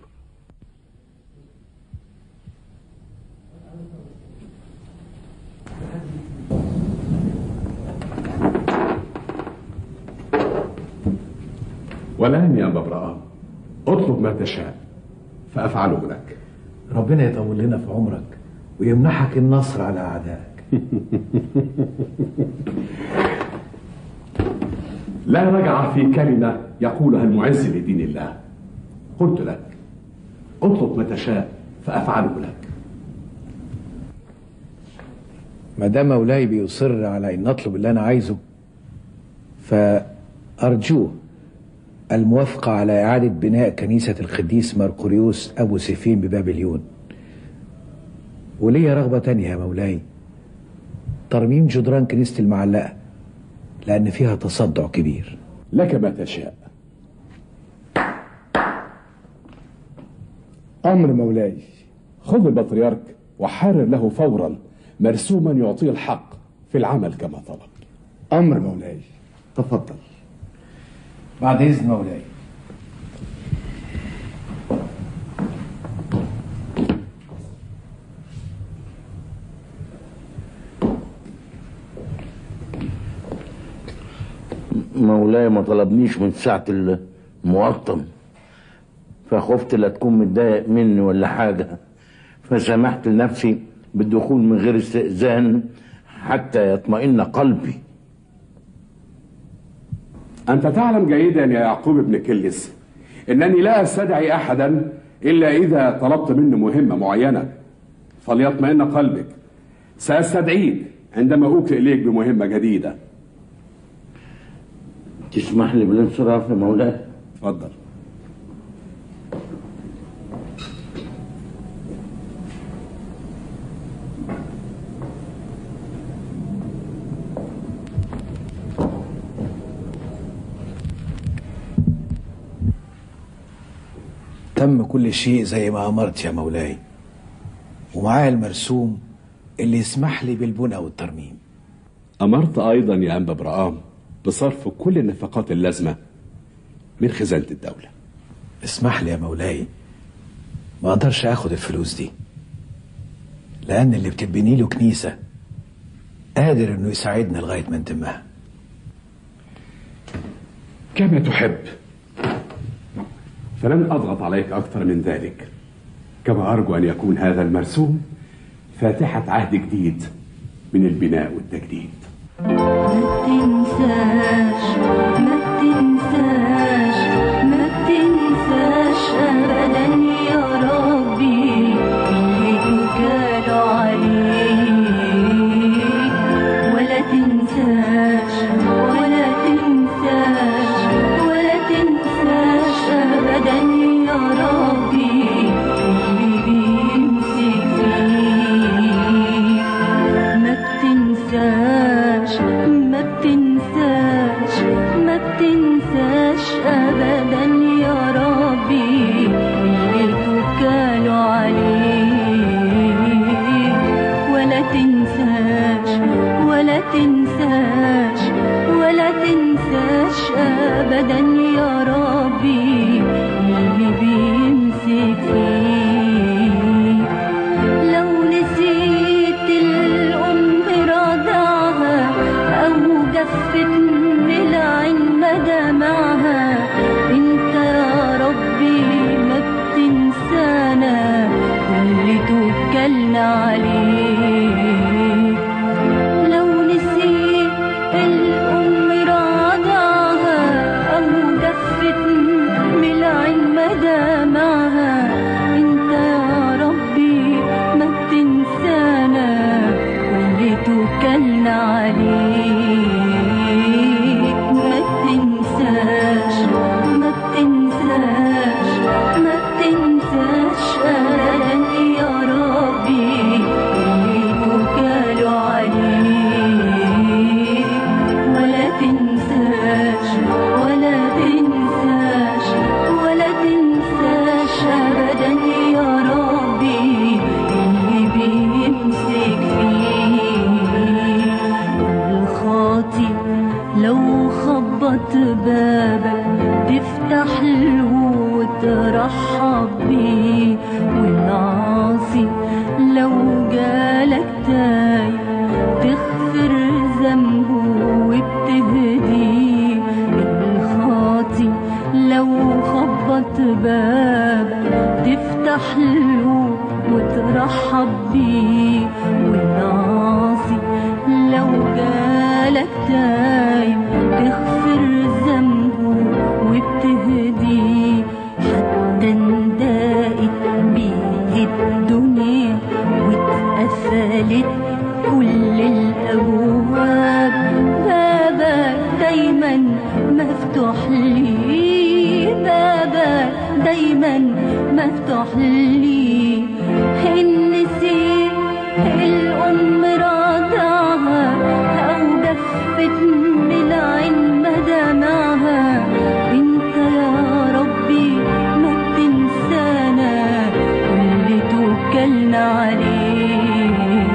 والآن يا أبا إبراهيم اطلب ما تشاء فأفعله لك ربنا يطول لنا في عمرك ويمنحك النصر على أعدائك لا رجع في كلمة يقولها المعز لدين الله قلت لك اطلب ما تشاء فأفعله لك ما دام مولاي بيصر على ان اطلب اللي انا عايزه فارجوه الموافقه على اعاده بناء كنيسه القديس مرقوريوس ابو سيفين ببابليون وليا رغبه تانية يا مولاي ترميم جدران كنيسه المعلقه لان فيها تصدع كبير لك ما تشاء أمر مولاي خذ البطريرك وحرر له فورا مرسوما يعطيه الحق في العمل كما طلب أمر مولاي تفضل بعد اذن مولاي مولاي ما طلبنيش من ساعة المقطم فخفت لا تكون متضايق مني ولا حاجة فسمحت لنفسي بالدخول من غير استئذان حتى يطمئن قلبي أنت تعلم جيدا يا يعقوب بن كلس أنني لا أستدعي أحدا إلا إذا طلبت منه مهمة معينة فليطمئن قلبك سأستدعيك عندما أوكل إليك بمهمة جديدة تسمح لي بالانصراف يا مولاي اتفضل تم كل شيء زي ما امرت يا مولاي ومعايا المرسوم اللي يسمح لي بالبنى والترميم أمرت أيضا يا أنبا برام بصرف كل النفقات اللازمة من خزانة الدولة اسمح لي يا مولاي ما اقدرش اخد الفلوس دي لان اللي بتبني له كنيسه قادر انه يساعدنا لغايه ما نتمها كما تحب فلن أضغط عليك أكثر من ذلك كما أرجو أن يكون هذا المرسوم فاتحة عهد جديد من البناء والتجديد ما تنساش ما تنساش ما تنساش ابدا يا ربي اللي توكلوا عليك ولا تنساش ولا تنساش ولا تنساش ابدا يا ربي اللي بيمسك فيك ما بتنساش ما بتنساش ما أبدا يا ربي اللي بيمسك فيه لو نسيت الأم رضعها أو جفت من العين مدامعها انت يا ربي ما بتنسانا واللي توكلنا عليه لو نسيت الأم رضعها أو جفت من العين مدامعها انت يا ربي ما بتنسانا واللي توكلنا عليك ما بتنساش ما بتنساش ما بتنساش أبدا يا ربي اللي توكلوا عليك ولا تنساش ولا تنساش ولا تنساش أبدا يا ربي اللي بيمسك فيه الخاطي لو خبط بابك تفتح له وترحب بيه والعاصي لو جالك تايه تغفر ذنبه وبتهديه الخاطي لو خبط بابك تفتح له وترحب بيه والعاصي لو جالك تايه تغفر ذنبه وبتهديه حتى انداقت بيه الدنيا واتقفلت كل الابواب بابك دايما مفتوح لي بابك دايما مفتوح لي إن نسيت الأم رضعها أو جفت من العين مدامعها انت يا ربي ما بتنسانا واللي توكلنا عليك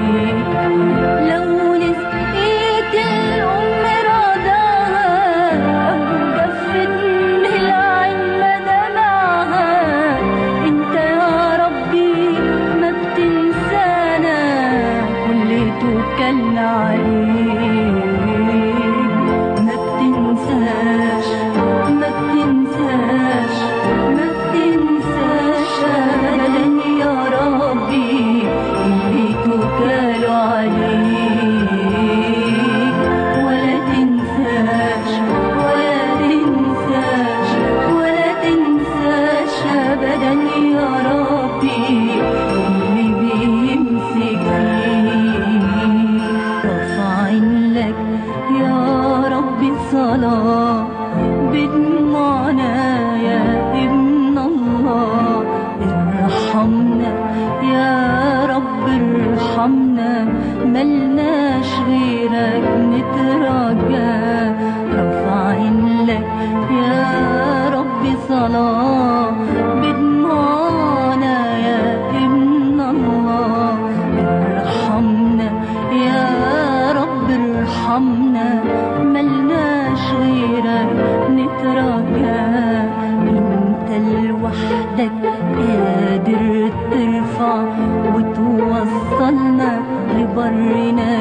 لو نسيت الأم رضاها أو جفت من العين مدامعها انت يا ربي ما بتنسانا واللي توكلنا عليك ما بتنساش ما بتنساش ما بتنساش أبدا يا ربي اللي توكلوا عليك ولا تنساش ولا تنساش ولا تنساش أبدا يا ربي اللي بيمسك فيك رفع لك يا ربي الصلاة بدموعنا يا ابن الله ارحمنا يا رب ارحمنا ملناش غيرك نترجى رفع لك يا ربي صلاة بدموعنا يا ابن الله ارحمنا يا رب ارحمنا ملناش غيرك نترجى انت لوحدك قادر ترفع وتوصلنا لبرنا